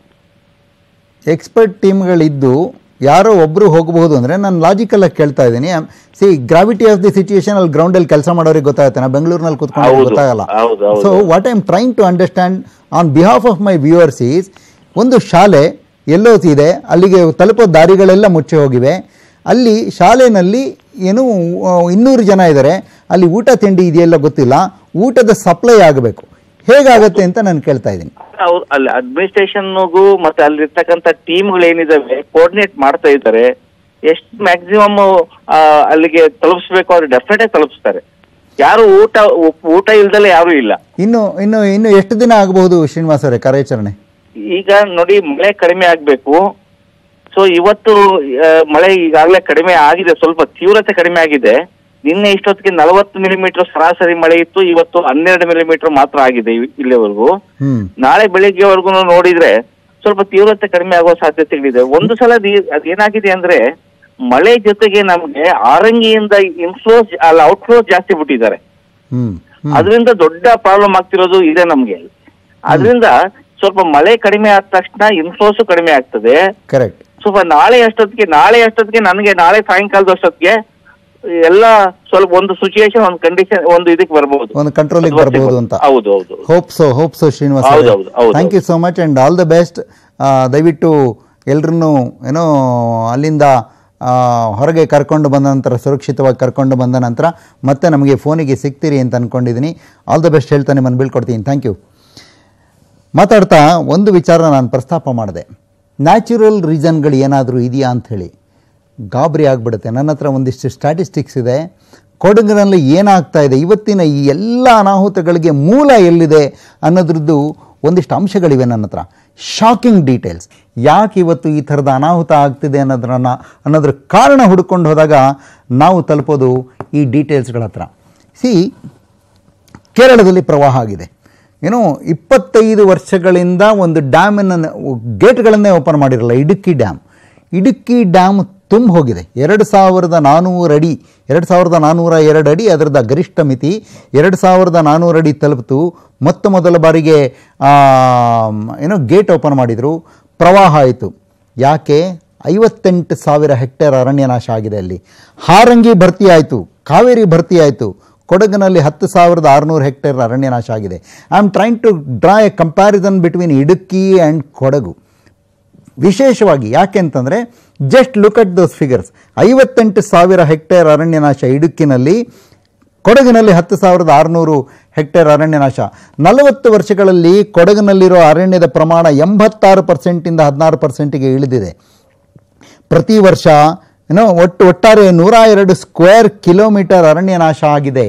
expert ಟೀಮ್ಗಳಿದ್ದು ಯಾರೋ ಒಬ್ರು ಹೋಗಬಹುದು ಅಂದ್ರೆ ನಾನು ಲಾಜಿಕಲ್ ಆಗಿ ಕೇಳ್ತಾ ಇದ್ದೀನಿ see gravity of the situation ಅಲ್ಲಿ ಗ್ರೌಂಡ್ ಅಲ್ಲಿ ಕೆಲಸ ಮಾಡೋರಿಗೆ ಗೊತ್ತಾಗುತ್ತೆ ನಾ ಬೆಂಗಳೂರಿನಲ್ಲಿ ಕೂತ್ಕೊಂಡು ಹೌದು, ಗೊತ್ತಾಗಲ್ಲ ಹೌದು, ಹೌದು. So what I am trying to understand on behalf of my viewers is ಒಂದು ಶಾಲೆ ಎಲ್ಲೋ ಇದೆ ಅಲ್ಲಿಗೆ ತಲುಪೋ ದಾರಿಗಳೆಲ್ಲ ಮುಚ್ಚಿ ಹೋಗಿವೆ ಅಲ್ಲಿ ಶಾಲೆನಲ್ಲಿ ಏನು ಆ, ಇನ್ನೂರು ಜನ ಇದ್ದಾರೆ ಅಲ್ಲಿ ಊಟ ತಿಂಡಿ ಇದೆಯಲ್ಲ ಗೊತ್ತಿಲ್ಲ ಊಟದ ಸಪ್ಲೈ ಆಗಬೇಕು ಹೇಗಾಗತ್ತೆ ಅಂತ ನಾನು ಕೇಳ್ತಾ ಇದ್ದೀನಿ ಅವ್ರು ಅಲ್ಲಿ ಅಡ್ಮಿನಿಸ್ಟ್ರೇಷನ್ಗೂ ಮತ್ತೆ ಅಲ್ಲಿರ್ತಕ್ಕಂಥ ಟೀಮ್ಗಳು ಏನಿದಾವೆ ಕೋರ್ಡಿನೇಟ್ ಮಾಡ್ತಾ ಇದ್ದಾರೆ ಎಷ್ಟು ಮ್ಯಾಕ್ಸಿಮಮ್ ಅಲ್ಲಿಗೆ ತಲುಪಿಸ್ಬೇಕು ಅವ್ರು ಡೆಫಿನೆಟ್ ಆಗಿ ತಲುಪಿಸ್ತಾರೆ ಯಾರು ಊಟ ಉಪ್- ಊಟ ಇಲ್ದಲೆ ಯಾರು ಇಲ್ಲ ಇನ್ನು ಇನ್ನು ಇನ್ನು ಎಷ್ಟು ದಿನ ಆಗಬಹುದು ಶ್ರೀನಿವಾಸ್ ಅವರೇ ಕಾರ್ಯಾಚರಣೆ ಈಗ ನೋಡಿ ಮಳೆ ಕಡಿಮೆ ಆಗ್ಬೇಕು ಸೊ ಇವತ್ತು ಆ, ಮಳೆ ಈಗಾಗಲೇ ಕಡಿಮೆ ಆಗಿದೆ ಸ್ವಲ್ಪ ತೀವ್ರತೆ ಕಡಿಮೆ ಆಗಿದೆ ನಿನ್ನೆ ಇಷ್ಟೊತ್ತಿಗೆ ನಲವತ್ತು ಮಿಲಿಮೀಟರ್ ಸರಾಸರಿ ಮಳೆ ಇತ್ತು ಇವತ್ತು ಹನ್ನೆರಡು ಮಿಲಿಮೀಟರ್ ಮಾತ್ರ ಆಗಿದೆ ಇ- ಇಲ್ಲಿವರೆಗೂ ಹ್ಮ್ ನಾಳೆ ಬೆಳಿಗ್ಗೆವರೆಗೂ ನೋಡಿದ್ರೆ ಸ್ವಲ್ಪ ತೀವ್ರತೆ ಕಡಿಮೆ ಆಗುವ ಸಾಧ್ಯತೆಗಳಿದೆ ಒಂದು ಸಲ ಅದ್- ಅದೇನಾಗಿದೆ ಅಂದ್ರೆ ಮಳೆ ಜೊತೆಗೆ ನಮ್ಗೆ ಆರಂಗಿಯಿಂದ ಇನ್ಫ್ಲೋಸ್ ಅಲ್ಲ ಔಟ್ಫ್ಲೋಸ್ ಜಾಸ್ತಿ ಬಿಟ್ಟಿದ್ದಾರೆ ಹ್ಮ್ ಹ್ಮ್ ಅದರಿಂದ ದೊಡ್ಡ ಪ್ರಾಬ್ಲಮ್ ಆಗ್ತಿರೋದು ಇದೆ ನಮ್ಗೆ ಅದರಿಂದ ಸ್ವಲ್ಪ ಮಳೆ ಕಡಿಮೆ ಆದ ತಕ್ಷಣ ಇನ್ಫ್ಲೋಸು ಕಡಿಮೆ ಆಗ್ತದೆ ಕರೆಕ್ಟ್ ಸ್ವಲ್ಪ ನಾಳೆ ಅಷ್ಟೊತ್ತಿಗೆ ನಾಳೆ ಅಷ್ಟೊತ್ತಿಗೆ ನನಗೆ ನಾಳೆ ಸಾಯಂಕಾಲದ ಅಷ್ಟೊತ್ತಿಗೆ ಎಲ್ಲ ಸ್ವಲ್ಪ ಒಂದು ಸಿಚುಯೇಷನ್ ಒಂದು ಕಂಡೀಷನ್ ಒಂದು ಇದಕ್ಕೆ ಬರ್ಬೋದು ಒಂದು ಕಂಟ್ರೋಲಿಗೆ ಬರ್ಬೋದು ಅಂತ ಹೌದು ಹೌದು hope so hope so Srinivas ಹೌದು, ಹೌದು, ಹೌದು. Thank you so much and all the best ದಯವಿಟ್ಟು ಎಲ್ರನ್ನೂ ಏನೋ ಅಲ್ಲಿಂದ ಆ, ಹೊರಗೆ ಕರ್ಕೊಂಡು ಬಂದ ನಂತರ ಸುರಕ್ಷಿತವಾಗಿ ಕರ್ಕೊಂಡು ಬಂದ ನಂತರ ಮತ್ತೆ ನಮಗೆ ಫೋನಿಗೆ ಸಿಗ್ತೀರಿ ಅಂತ ಅಂದ್ಕೊಂಡಿದ್ದೀನಿ ಆಲ್ ದ ಬೆಸ್ಟ್ ಹೇಳ್ತಾ ನಿಮ್ಮನ್ನು ಬೀಳ್ಕೊಡ್ತೀನಿ ಥ್ಯಾಂಕ್ ಯು ಮಾತಾಡ್ತಾ ಒಂದು ವಿಚಾರ ನಾನು ಪ್ರಸ್ತಾಪ ಮಾಡಿದೆ ನ್ಯಾಚುರಲ್ ರೀಸನ್ಗಳು ಏನಾದರೂ ಇದೆಯಾ ಅಂಥೇಳಿ ಗಾಬರಿ ಆಗಿಬಿಡುತ್ತೆ ನನ್ನ ಹತ್ರ ಒಂದಿಷ್ಟು ಸ್ಟ್ಯಾಟಿಸ್ಟಿಕ್ಸ್ ಇದೆ ಕೊಡಗಿನಲ್ಲಿ ಏನಾಗ್ತಾ ಇದೆ ಇವತ್ತಿನ ಈ ಎಲ್ಲ ಅನಾಹುತಗಳಿಗೆ ಮೂಲ ಎಲ್ಲಿದೆ ಅನ್ನೋದ್ರದ್ದು ಒಂದಿಷ್ಟು ಅಂಶಗಳಿವೆ ನನ್ನ ಹತ್ರ ಶಾಕಿಂಗ್ ಡೀಟೇಲ್ಸ್ ಯಾಕೆ ಇವತ್ತು ಈ ಥರದ ಅನಾಹುತ ಆಗ್ತಿದೆ ಅನ್ನೋದ್ರನ್ನ ಅನ್ನೋದ್ರ ಕಾರಣ ಹುಡ್ಕೊಂಡು ಹೋದಾಗ ನಾವು ತಲುಪೋದು ಈ ಡೀಟೇಲ್ಸ್ಗಳ ಹತ್ರ ಸಿ ಕೇರಳದಲ್ಲಿ ಪ್ರವಾಹ ಆಗಿದೆ ಏನು ಇಪ್ಪತ್ತೈದು ವರ್ಷಗಳಿಂದ ಒಂದು ಡ್ಯಾಮನ್ನು ಗೇಟ್ಗಳನ್ನೇ ಓಪನ್ ಮಾಡಿರಲ್ಲ ಇಡುಕ್ಕಿ ಡ್ಯಾಮ್ ಇಡುಕ್ಕಿ ಡ್ಯಾಮ್ ತುಂಬ ಹೋಗಿದೆ ಎರಡು ಸಾವಿರದ ನಾನ್ನೂರು ಅಡಿ ಎರಡು ಸಾವಿರದ ನಾನ್ನೂರ ಎರಡು ಅಡಿ ಅದರದ ಗರಿಷ್ಠ ಮಿತಿ ಎರಡು ಸಾವಿರದ ನಾನ್ನೂರು ಅಡಿ ತಲುಪಿತು ಮೊತ್ತ ಮೊದಲ ಬಾರಿಗೆ ಆ, ಏನೋ ಗೇಟ್ ಓಪನ್ ಮಾಡಿದರು ಪ್ರವಾಹ ಆಯಿತು ಯಾಕೆ ಐವತ್ತೆಂಟು ಸಾವಿರ ಹೆಕ್ಟೇರ್ ಅರಣ್ಯ ನಾಶ ಆಗಿದೆ ಅಲ್ಲಿ ಹಾರಂಗಿ ಭರ್ತಿ ಆಯಿತು ಕಾವೇರಿ ಭರ್ತಿ ಆಯಿತು ಕೊಡಗಿನಲ್ಲಿ ಹತ್ತು ಸಾವಿರದ ಆರುನೂರು ಹೆಕ್ಟೇರ್ ಅರಣ್ಯ ನಾಶ ಆಗಿದೆ I am trying to draw a comparison between Idukki and Kodagu ವಿಶೇಷವಾಗಿ ಯಾಕೆ ಅಂತಂದರೆ just look at those figures ಐವತ್ತೆಂಟು ಸಾವಿರ ಹೆಕ್ಟೇರ್ ಅರಣ್ಯ ನಾಶ ಇಡುಕ್ಕಿನಲ್ಲಿ ಕೊಡಗಿನಲ್ಲಿ ಹತ್ತು ಸಾವಿರದ ಆರುನೂರು ಹೆಕ್ಟೇರ್ ಅರಣ್ಯ ನಾಶ ನಲವತ್ತು ವರ್ಷಗಳಲ್ಲಿ ಕೊಡಗಿನಲ್ಲಿರೋ ಅರಣ್ಯದ ಪ್ರಮಾಣ ಎಂಬತ್ತಾರು ಪರ್ಸೆಂಟಿಂದ ಹದಿನಾರು ಪರ್ಸೆಂಟಿಗೆ ಇಳಿದಿದೆ ಪ್ರತಿ ವರ್ಷ ಏನೋ ಒಟ್ಟು ಒಟ್ಟಾರೆ ನೂರ ಎರಡು ಸ್ಕ್ವೇರ್ ಕಿಲೋಮೀಟರ್ ಅರಣ್ಯ ನಾಶ ಆಗಿದೆ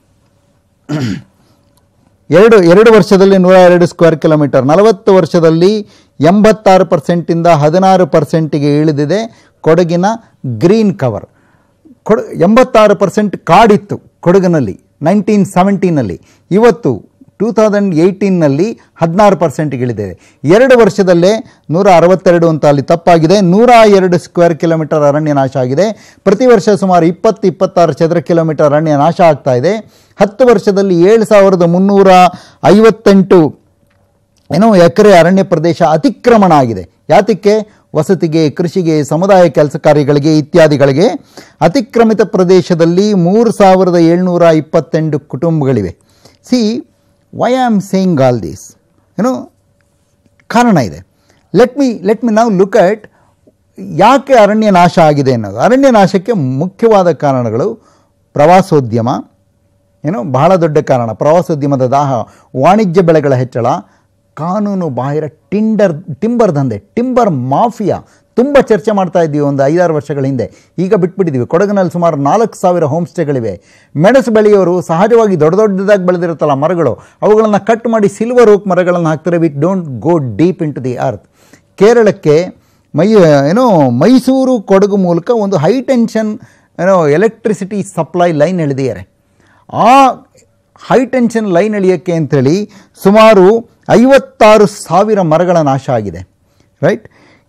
ಎರಡು ಎರಡು ವರ್ಷದಲ್ಲಿ ನೂರ ಎರಡು ಸ್ಕ್ವೇರ್ ಕಿಲೋಮೀಟರ್ ನಲವತ್ತು ವರ್ಷದಲ್ಲಿ ಎಂಬತ್ತಾರು ಪರ್ಸೆಂಟಿಂದ ಹದಿನಾರು ಪರ್ಸೆಂಟಿಗೆ ಇಳಿದಿದೆ ಕೊಡಗಿನ ಗ್ರೀನ್ ಕವರ್ ಕೊಡ ಎಂಬತ್ತಾರು ಪರ್ಸೆಂಟ್ ಕಾಡಿತ್ತು ಕೊಡಗಿನಲ್ಲಿ ನೈನ್ಟೀನ್ ಸೆವೆಂಟೀನಲ್ಲಿ ಇವತ್ತು ಟೂ ತೌಸಂಡ್ ಏಯ್ಟೀನ್ನಲ್ಲಿ ಹದಿನಾರು ಪರ್ಸೆಂಟ್ಗೆ ಇಳಿದಿದೆ ಎರಡು ವರ್ಷದಲ್ಲೇ ನೂರ ಅರವತ್ತೆರಡು ಅಂತ ಅಲ್ಲಿ ತಪ್ಪಾಗಿದೆ ನೂರ ಎರಡು ಸ್ಕ್ವೇರ್ ಕಿಲೋಮೀಟರ್ ಅರಣ್ಯ ನಾಶ ಆಗಿದೆ ಪ್ರತಿ ವರ್ಷ ಸುಮಾರು ಇಪ್ಪತ್ತು ಇಪ್ಪತ್ತಾರು ಚದರ ಕಿಲೋಮೀಟರ್ ಅರಣ್ಯ ನಾಶ ಆಗ್ತಾ ಇದೆ ಹತ್ತು ವರ್ಷದಲ್ಲಿ ಏಳು ಸಾವಿರದ ಮುನ್ನೂರ ಐವತ್ತೆಂಟು ಏನೋ ಎಕರೆ ಅರಣ್ಯ ಪ್ರದೇಶ ಅತಿಕ್ರಮಣ ಆಗಿದೆ ಯಾತಕ್ಕೆ ವಸತಿಗೆ ಕೃಷಿಗೆ ಸಮುದಾಯ ಕೆಲಸ ಕಾರ್ಯಗಳಿಗೆ ಇತ್ಯಾದಿಗಳಿಗೆ ಅತಿಕ್ರಮಿತ ಪ್ರದೇಶದಲ್ಲಿ ಮೂರು ಸಾವಿರದ ಏಳ್ನೂರ ಇಪ್ಪತ್ತೆಂಟು ಕುಟುಂಬಗಳಿವೆ see why am saying all these ಏನೋ ಕಾರಣ ಇದೆ ಲೆಟ್ ಮಿ ಲೆಟ್ ಮಿ ನಾವು ಲುಕ್ ಅಟ್ ಯಾಕೆ ಅರಣ್ಯ ನಾಶ ಆಗಿದೆ ಅನ್ನೋದು ಅರಣ್ಯ ನಾಶಕ್ಕೆ ಮುಖ್ಯವಾದ ಕಾರಣಗಳು ಪ್ರವಾಸೋದ್ಯಮ ಏನೋ ಬಹಳ ದೊಡ್ಡ ಕಾರಣ ಪ್ರವಾಸೋದ್ಯಮದ ದಾಹ ವಾಣಿಜ್ಯ ಬೆಳೆಗಳ ಹೆಚ್ಚಳ ಕಾನೂನು ಬಾಹಿರ ಟಿಂಡರ್ ಟಿಂಬರ್ ದಂಧೆ ಟಿಂಬರ್ ಮಾಫಿಯಾ ತುಂಬ ಚರ್ಚೆ ಮಾಡ್ತಾ ಇದ್ದೀವಿ ಒಂದು ಐದಾರು ವರ್ಷಗಳ ಹಿಂದೆ ಈಗ ಬಿಟ್ಬಿಟ್ಟಿದ್ದೀವಿ ಕೊಡಗಿನಲ್ಲಿ ಸುಮಾರು ನಾಲ್ಕು ಸಾವಿರ ಹೋಮ್ ಸ್ಟೇಗಳಿವೆ ಮೆಣಸು ಬೆಳೆಯೋರು ಸಹಜವಾಗಿ ದೊಡ್ಡ ದೊಡ್ಡದಾಗಿ ಬೆಳೆದಿರುತ್ತಲ್ಲ ಮರಗಳು ಅವುಗಳನ್ನು ಕಟ್ ಮಾಡಿ ಸಿಲ್ವರ್ ಓಕ್ ಮರಗಳನ್ನು ಹಾಕ್ತಾರೆ ವಿಟ್ don't go deep into the earth ಕೇರಳಕ್ಕೆ ಮೈ ಏನೋ ಮೈಸೂರು ಕೊಡಗು ಮೂಲಕ ಒಂದು ಹೈ ಟೆನ್ಷನ್ ಏನೋ ಎಲೆಕ್ಟ್ರಿಸಿಟಿ ಸಪ್ಲೈ ಲೈನ್ ಎಳೆದಿದ್ದಾರೆ ಆ ಹೈ ಟೆನ್ಷನ್ ಲೈನ್ ಎಳೆಯೋಕ್ಕೆ ಅಂಥೇಳಿ ಸುಮಾರು ಐವತ್ತಾರು ಸಾವಿರ ಮರಗಳ ನಾಶ ಆಗಿದೆ ರೈಟ್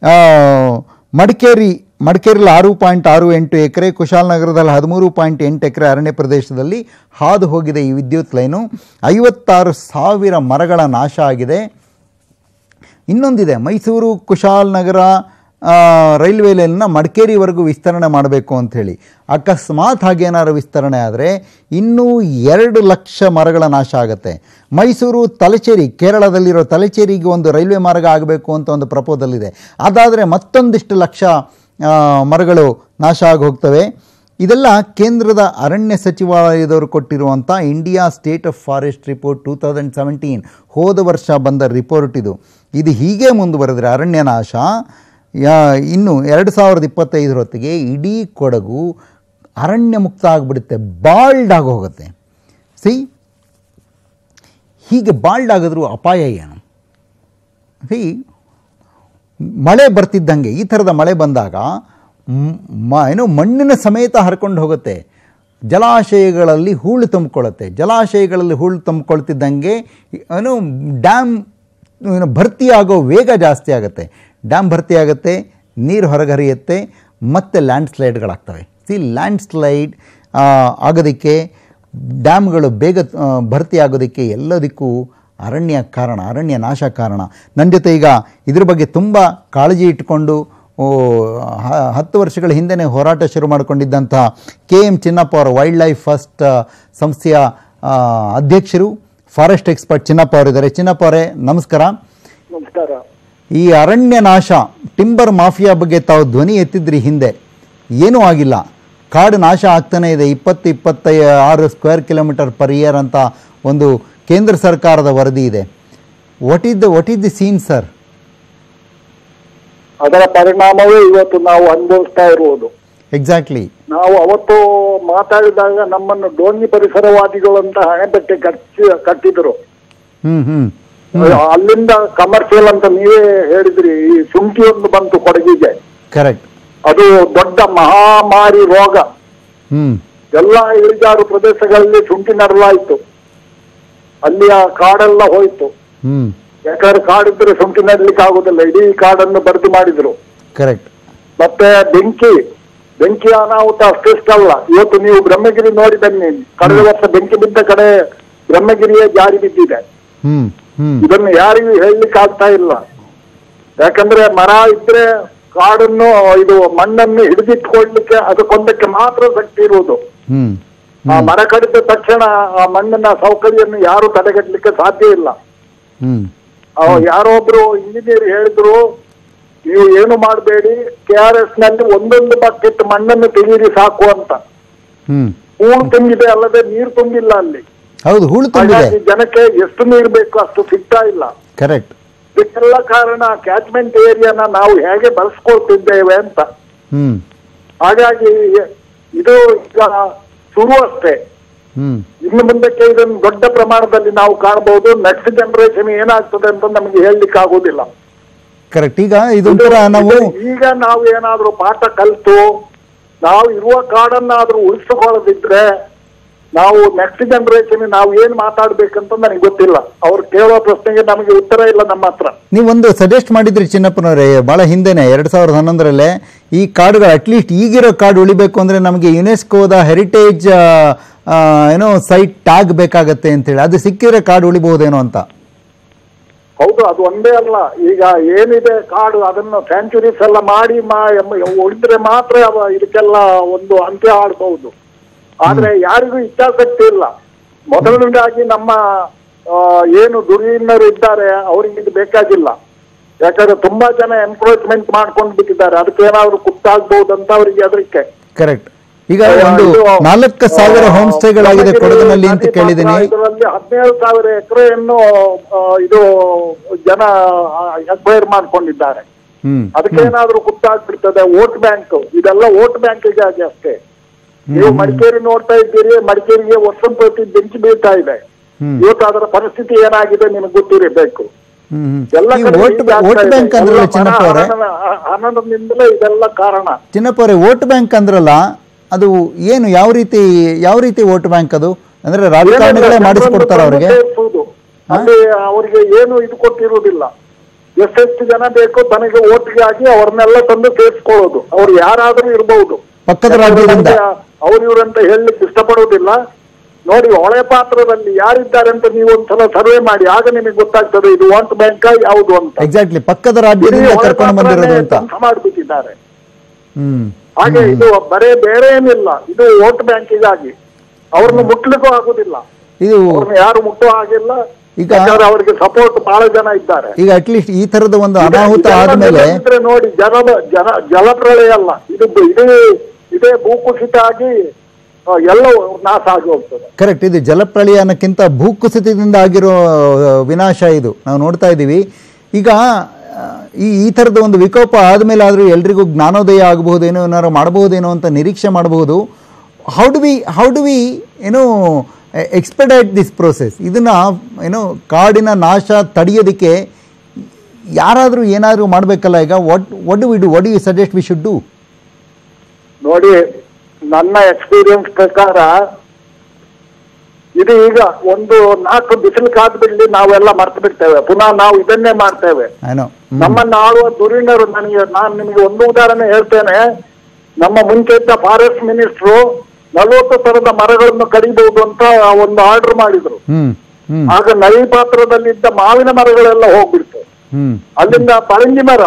ಮಡಿಕೇರಿ ಮಡಿಕೇರಿಯಲ್ಲಿ ಆರು ಪಾಯಿಂಟ್ ಆರು ಎಂಟು ಎಕರೆ ಕುಶಾಲನಗರದಲ್ಲಿ ಹದಿಮೂರು ಪಾಯಿಂಟ್ ಎಂಟು ಎಕರೆ ಅರಣ್ಯ ಪ್ರದೇಶದಲ್ಲಿ ಹಾದು ಹೋಗಿದೆ ಈ ವಿದ್ಯುತ್ ಲೈನು ಐವತ್ತಾರು ಸಾವಿರ ಮರಗಳ ನಾಶ ಆಗಿದೆ ಇನ್ನೊಂದಿದೆ ಮೈಸೂರು ಕುಶಾಲನಗರ ಆ, ರೈಲ್ವೆ ಲೈನ್ನ ಮಡಿಕೇರಿವರೆಗೂ ವಿಸ್ತರಣೆ ಮಾಡಬೇಕು ಅಂಥೇಳಿ ಅಕಸ್ಮಾತ್ ಹಾಗೇನಾದ್ರು ವಿಸ್ತರಣೆ ಆದರೆ ಇನ್ನೂ ಎರಡು ಲಕ್ಷ ಮರಗಳ ನಾಶ ಆಗುತ್ತೆ ಮೈಸೂರು ತಲಚೇರಿ ಕೇರಳದಲ್ಲಿರೋ ತಲಚೇರಿಗೆ ಒಂದು ರೈಲ್ವೆ ಮಾರ್ಗ ಆಗಬೇಕು ಅಂತ ಒಂದು ಪ್ರಪೋಸಲ್ ಇದೆ ಅದಾದರೆ ಮತ್ತೊಂದಿಷ್ಟು ಲಕ್ಷ ಆ, ಮರಗಳು ನಾಶ ಆಗಿ ಹೋಗ್ತವೆ ಇದೆಲ್ಲ ಕೇಂದ್ರದ ಅರಣ್ಯ ಸಚಿವಾಲಯದವರು ಕೊಟ್ಟಿರುವಂಥ India state of forest report two thousand seventeen ಹೋದ ವರ್ಷ ಬಂದ ರಿಪೋರ್ಟ್ ಇದು ಇದು ಹೀಗೆ ಮುಂದುವರೆದ್ರೆ ಅರಣ್ಯ ನಾಶ ಯಾ ಇನ್ನು ಎರಡು ಸಾವಿರದ ಇಪ್ಪತ್ತೈದರ ಹೊತ್ತಿಗೆ ಇಡೀ ಕೊಡಗು ಅರಣ್ಯ ಮುಕ್ತ ಆಗಿಬಿಡುತ್ತೆ ಬಾಲ್ಡ್ ಆಗಿ ಹೋಗುತ್ತೆ ಸಿ ಹೀಗೆ ಬಾಲ್ಡ್ ಆಗಿದ್ರು ಅಪಾಯ ಏನು ಸಿ ಮಳೆ ಬರ್ತಿದ್ದಂಗೆ ಈ ಥರದ ಮಳೆ ಬಂದಾಗ ಮ್- ಮ ಏನು ಮಣ್ಣಿನ ಸಮೇತ ಹರ್ಕೊಂಡು ಹೋಗುತ್ತೆ ಜಲಾಶಯಗಳಲ್ಲಿ ಹೂಳು ತುಂಬಿಕೊಳ್ಳುತ್ತೆ ಜಲಾಶಯಗಳಲ್ಲಿ ಹೂಳು ತುಂಬಿಕೊಳ್ತಿದ್ದಂಗೆ ಏನು ಡ್ಯಾಮ್ ಏನು ಭರ್ತಿ ಆಗೋ ವೇಗ ಜಾಸ್ತಿ ಆಗುತ್ತೆ ಡ್ಯಾಮ್ ಭರ್ತಿ ಆಗುತ್ತೆ ನೀರು ಹೊರಗರಿಯುತ್ತೆ ಮತ್ತು ಲ್ಯಾಂಡ್ ಸ್ಲೈಡ್ಗಳಾಗ್ತವೆ ಸಿ ಲ್ಯಾಂಡ್ ಸ್ಲೈಡ್ ಆಗೋದಕ್ಕೆ ಡ್ಯಾಮ್ಗಳು ಬೇಗ ಆ, ಭರ್ತಿ ಆಗೋದಕ್ಕೆ ಎಲ್ಲದಕ್ಕೂ ಅರಣ್ಯ ಕಾರಣ ಅರಣ್ಯ ನಾಶ ಕಾರಣ ನನ್ನ ಜೊತೆ ಈಗ ಇದ್ರ ಬಗ್ಗೆ ತುಂಬ ಕಾಳಜಿ ಇಟ್ಕೊಂಡು ಓ, ಹ- ಹತ್ತು ವರ್ಷಗಳ ಹಿಂದೆನೇ ಹೋರಾಟ ಶುರು ಮಾಡಿಕೊಂಡಿದ್ದಂಥ ಕೆ ಎಮ್ ಚಿನ್ನಪ್ಪ ಅವರು ವೈಲ್ಡ್ ಲೈಫ್ ಫಸ್ಟ್ ಸಂಸ್ಥೆಯ ಆ, ಅಧ್ಯಕ್ಷರು ಫಾರೆಸ್ಟ್ ಎಕ್ಸ್ಪರ್ಟ್ ಚಿನ್ನಪ್ಪ ಅವರಿದ್ದಾರೆ ಚಿನ್ನಪ್ಪ ಅವರೇ ನಮಸ್ಕಾರ ನಮಸ್ಕಾರ ಈ ಅರಣ್ಯ ನಾಶ ಟಿಂಬರ್ ಮಾಫಿಯಾ ಬಗ್ಗೆ ತಾವು ಧ್ವನಿ ಎತ್ತಿದ್ರಿ ಹಿಂದೆ ಏನೂ ಆಗಿಲ್ಲ ಕಾಡು ನಾಶ ಆಗ್ತಾನೇ ಇದೆ ಇಪ್ಪತ್ತು ಇಪ್ಪತ್ತ ಆರು ಸ್ಕ್ವೇರ್ ಕಿಲೋಮೀಟರ್ ಪರ್ ಇಯರ್ ಅಂತ ಒಂದು ಕೇಂದ್ರ ಸರ್ಕಾರದ ವರದಿ ಇದೆ what is the what is the scene sir ಅದರ ಪರಿಣಾಮವೇ ಇವತ್ತು ನಾವು ಅನುಭವಿಸ್ತಾ ಇರುವುದು ಎಕ್ಸಾಕ್ಟ್ಲಿ ನಾವು ಅವತ್ತು ಮಾತಾಡಿದಾಗ ನಮ್ಮನ್ನು ಡೋಂಗಿ ಪರಿಸರವಾದಿಗಳು ಅಂತ ಹಣೆಬಟ್ಟೆ ಕಟ್ಟಿ ಕಟ್ಟಿದ್ರು ಹ್ಞೂ ಹ್ಞೂ ಅಲ್ಲಿಂದ ಕಮರ್ಷಿಯಲ್ ಅಂತ ನೀವೇ ಹೇಳಿದ್ರಿ ಈ ಶುಂಠಿ ಒಂದು ಬಂತು ಕೊಡಗಿಗೆ ಕರೆಕ್ಟ್ ಅದು ದೊಡ್ಡ ಮಹಾಮಾರಿ ರೋಗ ಹ್ಞೂ ಎಲ್ಲ ಇಳಿಜಾರು ಪ್ರದೇಶಗಳಲ್ಲಿ ಶುಂಠಿ ನೆಡಲಾಯಿತು ಅಲ್ಲಿಯ ಕಾಡೆಲ್ಲ ಹೋಯ್ತು ಹ್ಞೂ ಯಾಕಂದ್ರೆ ಕಾಡಿದ್ರೆ ಶುಂಠಿ ನೆಡ್ಲಿಕ್ಕೆ ಆಗುದಿಲ್ಲ ಇಡೀ ಕಾಡನ್ನು ಭರ್ತಿ ಮಾಡಿದ್ರು ಕರೆಕ್ಟ್ ಮತ್ತೆ ಬೆಂಕಿ ಬೆಂಕಿ ಅನಾಹುತ ಅಷ್ಟಿಷ್ಟಲ್ಲ ಇವತ್ತು ನೀವು ಬ್ರಹ್ಮಗಿರಿ ನೋಡಿ ಬನ್ನಿ ಕಳೆದ ವರ್ಷ ಬೆಂಕಿ ಬಿದ್ದ ಕಡೆ ಬ್ರಹ್ಮಗಿರಿಯೇ ಜಾರಿ ಬಿದ್ದಿದೆ ಹ್ಞೂ ಹ್ಞೂ ಇದನ್ನು ಯಾರಿಗೂ ಹೇಳಲಿಕ್ಕೆ ಆಗ್ತಾ ಇಲ್ಲ ಯಾಕಂದ್ರೆ ಮರ ಇದ್ರೆ ಕಾಡನ್ನು ಇದು ಮಣ್ಣನ್ನು ಹಿಡಿದಿಟ್ಕೊಳ್ಲಿಕ್ಕೆ ಅದಕ್ಕೊಂದಕ್ಕೆ ಮಾತ್ರ ಶಕ್ತಿ ಇರುವುದು ಹ್ಞೂ ಆ ಮರ ಕಡಿದ ತಕ್ಷಣ ಆ ಮಣ್ಣಿನ ಸೌಕರ್ಯವನ್ನು ಯಾರು ತಡೆಗಟ್ಟಲಿಕ್ಕೆ ಸಾಧ್ಯ ಇಲ್ಲ ಹ್ಞೂ ಅವ ಯಾರೋ ಒಬ್ರು ಇಂಜಿನಿಯರ್ ಹೇಳಿದ್ರು ನೀವು ಏನು ಮಾಡಬೇಡಿ ಕೆ ಆರ್ ಎಸ್ ನಲ್ಲಿ ಒಂದೊಂದು ಬಕೆಟ್ ಮಣ್ಣನ್ನು ತೆಗೀರಿ ಸಾಕು ಅಂತ ಹ್ಞೂ ಹೂಳು ತುಂಬಿದೆ ಅಲ್ಲದೆ ನೀರು ತುಂಬಿಲ್ಲ ಅಲ್ಲಿ ಹೌದು ಹೂಳು ತುಂಬಿದೆ ಹಾಗಾಗಿ ಜನಕ್ಕೆ ಎಷ್ಟು ನೀರು ಬೇಕು ಅಷ್ಟು ಸಿಗ್ತಾ ಇಲ್ಲ ಕರೆಕ್ಟ್ ಇದಕ್ಕೆಲ್ಲ ಕಾರಣ ಕ್ಯಾಚ್ಮೆಂಟ್ ಏರಿಯಾನ ನಾವು ಹೇಗೆ ಬಳಸ್ಕೊಳ್ತಿದ್ದೇವೆ ಅಂತ ಹ್ಞೂ ಹಾಗಾಗಿ ಇದು ಈಗ ಶುರು ಅಷ್ಟೇ ಹ್ಞೂ ಇನ್ನು ಮುಂದಕ್ಕೆ ಇದನ್ನು ದೊಡ್ಡ ಪ್ರಮಾಣದಲ್ಲಿ ನಾವು ಕಾಣಬಹುದು ನೆಕ್ಸ್ಟ್ ಜನರೇಷನ್ ಏನಾಗ್ತದೆ ಅಂತ ನಮಗೆ ಹೇಳಲಿಕ್ಕೆ ಆಗುದಿಲ್ಲ ಕರೆಕ್ಟ್ ಈಗ ಇದೊಂಥರ ನಾವು ಇದು ಈಗ ನಾವು ಏನಾದ್ರೂ ಪಾಠ ಕಲಿತು ನಾವು ಇರುವ ಕಾಡನ್ನಾದ್ರೂ ಉಳಿಸಿಕೊಳ್ಳದಿದ್ರೆ ನಾವು ನೆಕ್ಸ್ಟ್ ಜನರೇಷನ್ ನಾವು ಏನ್ ಮಾತಾಡ್ಬೇಕಂತ ನನಗೆ ಗೊತ್ತಿಲ್ಲ ಅವ್ರು ಕೇಳೋ ಪ್ರಶ್ನೆಗೆ ನಮಗೆ ಉತ್ತರ ಇಲ್ಲ ನಮ್ಮ ಹತ್ರ ನೀವೊಂದು ಸಜೆಸ್ಟ್ ಮಾಡಿದ್ರಿ ಚಿನ್ನಪ್ಪನವರೇ ಭಾಳ ಹಿಂದೆನೆ ಎರಡು ಸಾವಿರದ ಹನ್ನೊಂದರಲ್ಲೇ ಈ ಕಾಡುಗಳು ಅಟ್ಲೀಸ್ಟ್ ಈಗಿರೋ ಕಾಡು ಉಳಿಬೇಕು ಅಂದರೆ ನಮಗೆ ಯುನೆಸ್ಕೋದ ಹೆರಿಟೇಜ್ ಏನೋ ಸೈಟ್ ಟ್ಯಾಗ್ ಬೇಕಾಗತ್ತೆ ಅಂತೇಳಿ ಅದು ಸಿಕ್ಕಿದ್ರೆ ಕಾಡು ಉಳಿಬಹುದೇನೋ ಅಂತ ಹೌದು ಅದು ಒಂದೇ ಅಲ್ಲ ಈಗ ಏನಿದೆ ಕಾಡು ಅದನ್ನು ಸ್ಯಾಂಚುರೀಸ್ ಎಲ್ಲ ಮಾಡಿ ಮಾ ಎಮ್ಮ- ಉಳಿದ್ರೆ ಮಾತ್ರ ಅವ ಇದಕ್ಕೆಲ್ಲ ಒಂದು ಅಂತ್ಯ ಆಡ್ಬಹುದು ಆದ್ರೆ ಯಾರಿಗೂ ಇಚ್ಛಾಸಕ್ತಿ ಇಲ್ಲ ಮೊದಲನೇದಾಗಿ ನಮ್ಮ ಆ, ಏನು ದುರ್ವಿನ್ನರು ಇದ್ದಾರೆ ಅವರಿಗೆ ಇದು ಬೇಕಾಗಿಲ್ಲ ಯಾಕಂದ್ರೆ ತುಂಬಾ ಜನ ಎನ್ಕ್ರೋಚ್ಮೆಂಟ್ ಮಾಡ್ಕೊಂಡು ಬಿಟ್ಟಿದ್ದಾರೆ ಅದಕ್ಕೆ ಏನಾದ್ರು ಕುತ್ತಾಗ್ಬಹುದು ಅಂತ ಅವರಿಗೆ ಅದಕ್ಕೆ ಕರೆಕ್ಟ್ ಈಗ ಒಂದು ನಾಲ್ಕು ಸಾವಿರ ಹೋಮ್ ಸ್ಟೇಗಳಾಗಿದೆ ಕೊಡಗಿನಲ್ಲಿ ಅಂತ ಕೇಳಿದ್ದೀನಿ ಇದರಲ್ಲಿ ಹದಿನೇಳು ಸಾವಿರ ಎಕರೆಯನ್ನು ಆ, ಇದು ಜನ ಎಕ್ವೈರ್ ಮಾಡ್ಕೊಂಡಿದ್ದಾರೆ ಹ್ಮ್ ಅದಕ್ಕೆ ಏನಾದ್ರೂ ಕುತ್ತಾಗ್ಬಿಡ್ತದೆ ವೋಟ್ ಬ್ಯಾಂಕ್ ಇದೆಲ್ಲ ವೋಟ್ ಬ್ಯಾಂಕಿಗಾಗಿ ಅಷ್ಟೇ ನೀವು ಮಡಿಕೇರಿ ನೋಡ್ತಾ ಇದ್ದೀರಿ ಮಡಿಕೇರಿಗೆ ವರ್ಷ ಪ್ರತಿ ಬೆಂಕಿ ಬೀಳ್ತಾ ಇದೆ ಹ್ಮ್. ಇವತ್ತು ಅದರ ಪರಿಸ್ಥಿತಿ ಏನಾಗಿದೆ ನಿಮಗೆ ಗೊತ್ತಿರಬೇಕು ಹ್ಮ್ ಹ್ಮ್. ಎಲ್ಲ ಈ ಕಡೆ ವೋಟ್ ಹೀಗೆ ಆಗ್ತಾ ವೋಟ್ ಇದೆ. ಬ್ಯಾಂಕ್ ಅಂದ್ರಲ್ಲ ಎಲ್ಲ ಚಿನ್ನಪ್ಪ ಅವರೇ ಹಣ- ಹಣ- ಹಣದಿಂದಲೇ ಇದೆಲ್ಲ ಕಾರಣ ಚಿನ್ನಪ್ಪ ಅವರೇ ವೋಟ್ ಬ್ಯಾಂಕ್ ಅಂದ್ರಲ್ಲ ಅದು ಏನು ಯಾವ ರೀತಿ ಯಾವ ರೀತಿ ವೋಟ್ ಬ್ಯಾಂಕ್ ಅದು ಅಂದ್ರೆ ರಾಜಕಾರಣಿಗಳೇ ಮಾಡಿಸ್ಕೊಡ್ತಾರ ಅವ್ರಿಗೆ ಸೇರ್ಸುವುದು. ಅಲ್ಲಿ ಅವರಿಗೆ ಏನು ಇದು ಕೊಟ್ಟಿರುವುದಿಲ್ಲ ಎಷ್ಟೆಷ್ಟು ಜನ ಬೇಕು ತನಗೆ ಓಟಿಗೆ ಆಗಿ ಅವ್ರನ್ನೆಲ್ಲ ತಂದು ಸೇರಿಸ್ಕೊಳ್ಳೋದು ಅವ್ರು ಯಾರಾದ್ರೂ ಇರಬಹುದು ಪಕ್ಕದ ರಾಜ್ಯದಿಂದ ಅವ್ರು ಇವ್ರಂತ ಹೇಳಲಿಕ್ಕೆ ಇಷ್ಟಪಡುವುದಿಲ್ಲ ನೋಡಿ ಹೊಳೆ ಪಾತ್ರದಲ್ಲಿ ಯಾರಿದ್ದಾರೆ ಅಂತ ನೀವು ಒಂದ್ಸಲ ಸರ್ವೆ ಮಾಡಿ ಆಗ ನಿಮಗೆ ಗೊತ್ತಾಗ್ತದೆ ಇದು ವಾಂಟ್ ಬ್ಯಾಂಕ್ ಯಾವುದು ಅಂತ ಎಕ್ಸಾಕ್ಟ್ಲಿ ಪಕ್ಕದ ಇಡೀ ರಾಜ್ಯದಿಂದ ಹೊಳೆ ಕರ್ಕೊಂಡು ಬಂದಿರೋದು ಪಾತ್ರನೇ ಅಂತ ಧ್ವಂಸ ಮಾಡಿಬಿಟ್ಟಿದ್ದಾರೆ ಹ್ಮ್ ಹಾಗೆ ಇದು ಬರೇ ಬೇರೆ ಏನಿಲ್ಲ ಇದು ವೋಟ್ ಬ್ಯಾಂಕಿಗಾಗಿ ಅವ್ರನ್ನ ಮುಟ್ಲಿಕ್ಕೂ ಆಗುದಿಲ್ಲ ಇದು ಅವ್ರನ್ನ ಯಾರು ಮುಟ್ಟುವ ಹಾಗಿಲ್ಲ ಈಗ- ಯಾಕಂದ್ರೆ ಅವರಿಗೆ ಸಪೋರ್ಟ್ ಬಹಳ ಜನ ಇದ್ದಾರೆ ಈಗ ಅಟ್ಲೀಸ್ಟ್ ಈ ತರದ ಒಂದು ಅನಾಹುತ ಇದೆಲ್ಲ ಆದ್ಮೇಲೆ ಇದ್ರೆ ನೋಡಿ ಜಲ ಜಲ ಜಲಪ್ರಳಯ ಅಲ್ಲ ಇದು ಬ- ಇಡೀ ಇದೇ ಭೂಕುಸಿತ ಆಗಿ ಆ, ಎಲ್ಲ ನಾಶ ಆಗಿ ಹೋಗ್ತದೆ ಕರೆಕ್ಟ್ ಇದು ಜಲಪ್ರಳಯ ಅನ್ನೋಕ್ಕಿಂತ ಭೂಕುಸಿತದಿಂದ ಆಗಿರೋ ಆ, ವಿನಾಶ ಇದು ನಾವು ನೋಡ್ತಾ ಇದ್ದೀವಿ ಈಗ ಆ, ಈ ಈ ಥರದ ಒಂದು ವಿಕೋಪ ಆದಮೇಲೆ ಆದರೂ ಎಲ್ರಿಗೂ ಜ್ಞಾನೋದಯ ಆಗಬಹುದೇನೋ ಏನಾರು ಮಾಡಬಹುದೇನೋ ಅಂತ ನಿರೀಕ್ಷೆ ಮಾಡಬಹುದು how do we how do we ಏನೋ ಎಕ್ಸ್ಪೆಡೈಟ್ ದಿಸ್ ಪ್ರೋಸೆಸ್ ಇದನ್ನು ಏನು ಕಾಡಿನ ನಾಶ ತಡೆಯೋದಕ್ಕೆ ಯಾರಾದರೂ ಏನಾದರೂ ಮಾಡಬೇಕಲ್ಲ ಈಗ what what do we do what you suggest we should do ನೋಡಿ ನನ್ನ ಎಕ್ಸ್ಪೀರಿಯನ್ಸ್ ಪ್ರಕಾರ ಇದು ಈಗ ಒಂದು ನಾಲ್ಕು ಬಿಸಿಲು ಕಾದ್ ಬಿಡ್ಲಿ ನಾವೆಲ್ಲ ಮರ್ತು ಬಿಡ್ತೇವೆ ಪುನಃ ನಾವು ಇದನ್ನೇ ಮಾಡ್ತೇವೆ ಏನೋ ನಮ್ಮನ್ನ ಆಳುವ ದುರೀಣರು ನನಗೆ ನಾನು ನಿಮಗೆ ಒಂದು ಉದಾಹರಣೆ ಹೇಳ್ತೇನೆ ನಮ್ಮ ಮುಂಚೆ ಇದ್ದ ಫಾರೆಸ್ಟ್ ಮಿನಿಸ್ಟ್ರು ನಲವತ್ತು ತರದ ಮರಗಳನ್ನು ಕಡಿಬಹುದು ಅಂತ ಒಂದು ಆರ್ಡರ್ ಮಾಡಿದ್ರು ಹ್ಞೂ ಹ್ಞೂ ಆಗ ನದಿ ಪಾತ್ರದಲ್ಲಿದ್ದ ಮಾವಿನ ಮರಗಳೆಲ್ಲ ಹೋಗ್ಬಿಡ್ತು ಹ್ಞೂ ಅಲ್ಲಿಂದ ಪರಂಗಿ ಮರ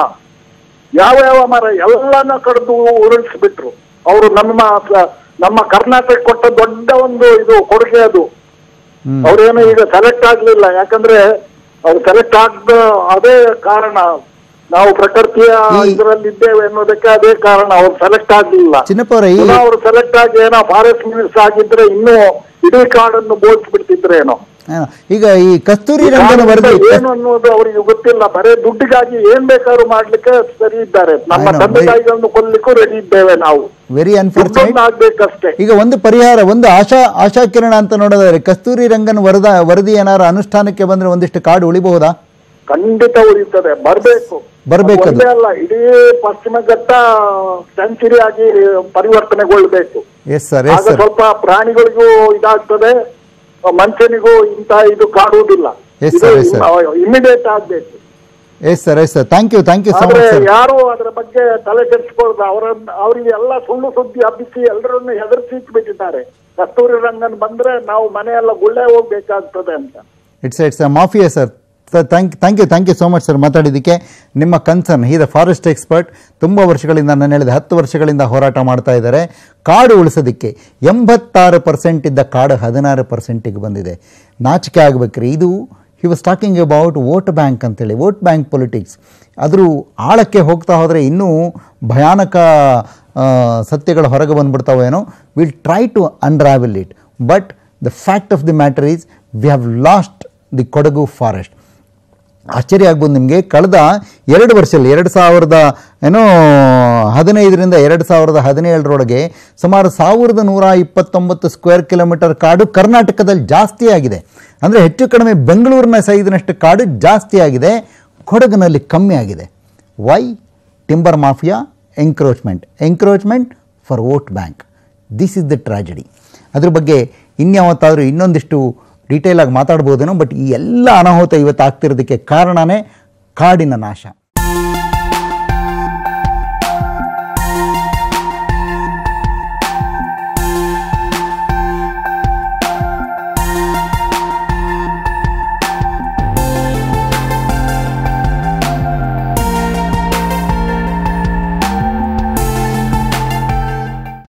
ಯಾವ ಯಾವ ಮರ ಎಲ್ಲಾನ ಕಡಿದು ಉರುಳಿಸ್ಬಿಟ್ರು ಅವರು ನಮ್ಮ ನಮ್ಮ ಕರ್ನಾಟಕ ಕೊಟ್ಟ ದೊಡ್ಡ ಒಂದು ಇದು ಕೊಡುಗೆ ಅದು ಹ್ಮ್. ಅವ್ರೇನು ಈಗ ಸೆಲೆಕ್ಟ್ ಆಗ್ಲಿಲ್ಲ ಯಾಕಂದ್ರೆ ಅವ್ರು ಸೆಲೆಕ್ಟ್ ಆಗದ ಅದೇ ಕಾರಣ ನಾವು ಪ್ರಕೃತಿಯ ಈ- ಇದರಲ್ಲಿದ್ದೇವೆ ಅನ್ನೋದಕ್ಕೆ ಅದೇ ಕಾರಣ ಅವ್ರು ಸೆಲೆಕ್ಟ್ ಆಗ್ಲಿಲ್ಲ ಚಿನ್ನಪ್ಪ ಅವರೇ ಈ ಪುನಃ ಅವ್ರು ಸೆಲೆಕ್ಟ್ ಆಗಿ ಏನೋ ಫಾರೆಸ್ಟ್ ಮಿನಿಸ್ಟರ್ ಆಗಿದ್ರೆ ಇನ್ನೂ ಇಡೀ ಕಾಡನ್ನು ಬೋಳ್ಸ್ಬಿಡ್ತಿದ್ರೇನೋ ಏನೋ, ಈಗ ಈ ಕಸ್ತೂರಿ ರಂಗನ ವರದಿ ಏನು ಅನ್ನೋದು ಅವರಿಗೆ ಗೊತ್ತಿಲ್ಲ ಬರೇ ದುಡ್ಡಿಗಾಗಿ ಏನ್ ಬೇಕಾದ್ರೂ ಮಾಡ್ಲಿಕ್ಕೆ ಸರಿ ಇದ್ದಾರೆ ನಮ್ಮ I know, ತಂದೆ very- ತಾಯಿಗಳನ್ನು ಕೊಲ್ಲಿಕ್ಕೂ ರೆಡಿ ಇದ್ದೇವೆ ನಾವು ವೆರಿ ಅನ್ಫಾರ್ಚುನೇಟ್ ದುಡ್ಡೊಂದು ಆಗ್ಬೇಕಷ್ಟೇ ಈಗ ಒಂದು ಪರಿಹಾರ ಒಂದು ಆಶಾ ಆಶಾ ಕಿರಣ ಅಂತ ನೋಡೋದಾದ್ರೆ ಕಸ್ತೂರಿ ರಂಗನ್ ವರದ ವರದಿ ಏನಾದ್ರು ಅನುಷ್ಠಾನಕ್ಕೆ ಬಂದ್ರೆ ಒಂದಿಷ್ಟು ಕಾಡು ಉಳಿಬಹುದಾ ಖಂಡಿತ ಉಳಿತದೆ ಬರ್ಬೇಕು ಬರ್ಬೇಕು ಅದು. ಒಂದೇ ಅಲ್ಲ ಇಡೀ ಪಶ್ಚಿಮ ಘಟ್ಟ ಸೆಂಚುರಿ ಆಗಿ ಪರಿವರ್ತನೆಗೊಳ್ಬೇಕು ಎಸ್ ಸರ್ ಆಗ ಎಸ್ ಸರ್ ಸ್ವಲ್ಪ ಪ್ರಾಣಿಗಳಿಗೂ ಇದಾಗ್ತದೆ ಮನುಷ್ಯನಿಗೂ ಇಂತ ಇದು ಕಾಡುವುದಿಲ್ಲ Yes, sir, yes, sir. Immediate ಆಗ್ಬೇಕು yes sir yes sir thank you thank you so ಆದ್ರೆ ಮಚ್ ಸರ್ ಯಾರು ಅದರ ಬಗ್ಗೆ ತಲೆ ಕೆಡಿಸ್ಕೊಳ್ದು ಅವರ ಅವರಿಗೆ ಎಲ್ಲ ಸುಳ್ಳು ಸುದ್ದಿ ಹಬ್ಬಿಸಿ ಎಲ್ಲರನ್ನು ಹೆದರ್ಸಿ ಬಿಟ್ಟಿದ್ದಾರೆ ಕಸ್ತೂರಿ ರಂಗನ್ ಬಂದ್ರೆ ನಾವು ಮನೆಯೆಲ್ಲ ಗುಳ್ಳೆ ಹೋಗ್ಬೇಕಾಗ್ತದೆ ಅಂತ it's it's uh mafia sir thank thank you thank you so much sir ಮಾತಾಡಿದ್ದಕ್ಕೆ ನಿಮ್ಮ concern he the forest expert ತುಂಬ ವರ್ಷಗಳಿಂದ ನಾನು ಹೇಳಿದ ಹತ್ತು ವರ್ಷಗಳಿಂದ ಹೋರಾಟ ಮಾಡ್ತಾ ಇದ್ದಾರೆ ಕಾಡು ಉಳಿಸೋದಕ್ಕೆ ಎಂಬತ್ತಾರು ಪರ್ಸೆಂಟ್ ಇದ್ದ ಕಾಡು ಹದಿನಾರು ಪರ್ಸೆಂಟಿಗೆ ಬಂದಿದೆ ನಾಚಿಕೆ ಆಗ್ಬೇಕ್ರಿ ಇದು he was talking about vote bank ಅಂತೇಳಿ ವೋಟ್ ಬ್ಯಾಂಕ್ ಪೊಲಿಟಿಕ್ಸ್ ಅದ್ರ ಆಳಕ್ಕೆ ಹೋಗ್ತಾ ಹೋದರೆ ಇನ್ನೂ ಭಯಾನಕ ಆ, ಸತ್ಯಗಳು ಹೊರಗೆ ಬಂದ್ಬಿಡ್ತಾವೇನೋ will try to unravel it but the fact of the matter is we have lost the Kodagu forest ಆಶ್ಚರ್ಯ ಆಗ್ಬೋದು ನಿಮಗೆ ಕಳೆದ ಎರಡು ವರ್ಷದಲ್ಲಿ ಎರಡು ಸಾವಿರದ ಏನೋ ಹದಿನೈದರಿಂದ ಎರಡು ಸಾವಿರದ ಹದಿನೇಳರೊಳಗೆ ಸುಮಾರು ಸಾವಿರದ ನೂರ ಇಪ್ಪತ್ತೊಂಬತ್ತು ಸ್ಕ್ವೇರ್ ಕಿಲೋಮೀಟರ್ ಕಾಡು ಕರ್ನಾಟಕದಲ್ಲಿ ಜಾಸ್ತಿ ಆಗಿದೆ ಅಂದರೆ ಹೆಚ್ಚು ಕಡಿಮೆ ಬೆಂಗಳೂರಿನ ಸೈಜಿನಷ್ಟು ಕಾಡು ಜಾಸ್ತಿ ಆಗಿದೆ ಕೊಡಗಿನಲ್ಲಿ ಕಮ್ಮಿ ಆಗಿದೆ why timber mafia encroachment encroachment for vote bank this is the tragedy ಅದ್ರ ಬಗ್ಗೆ ಇನ್ಯಾವತ್ತಾದರೂ ಇನ್ನೊಂದಿಷ್ಟು ಡೀಟೇಲಾಗಿ ಮಾತಾಡ್ಬೋದೇನೋ ಬಟ್ ಈ ಎಲ್ಲ ಅನಾಹುತ ಇವತ್ತು ಆಗ್ತಿರೋದಕ್ಕೆ ಕಾರಣನೇ ಕಾಡಿನ ನಾಶ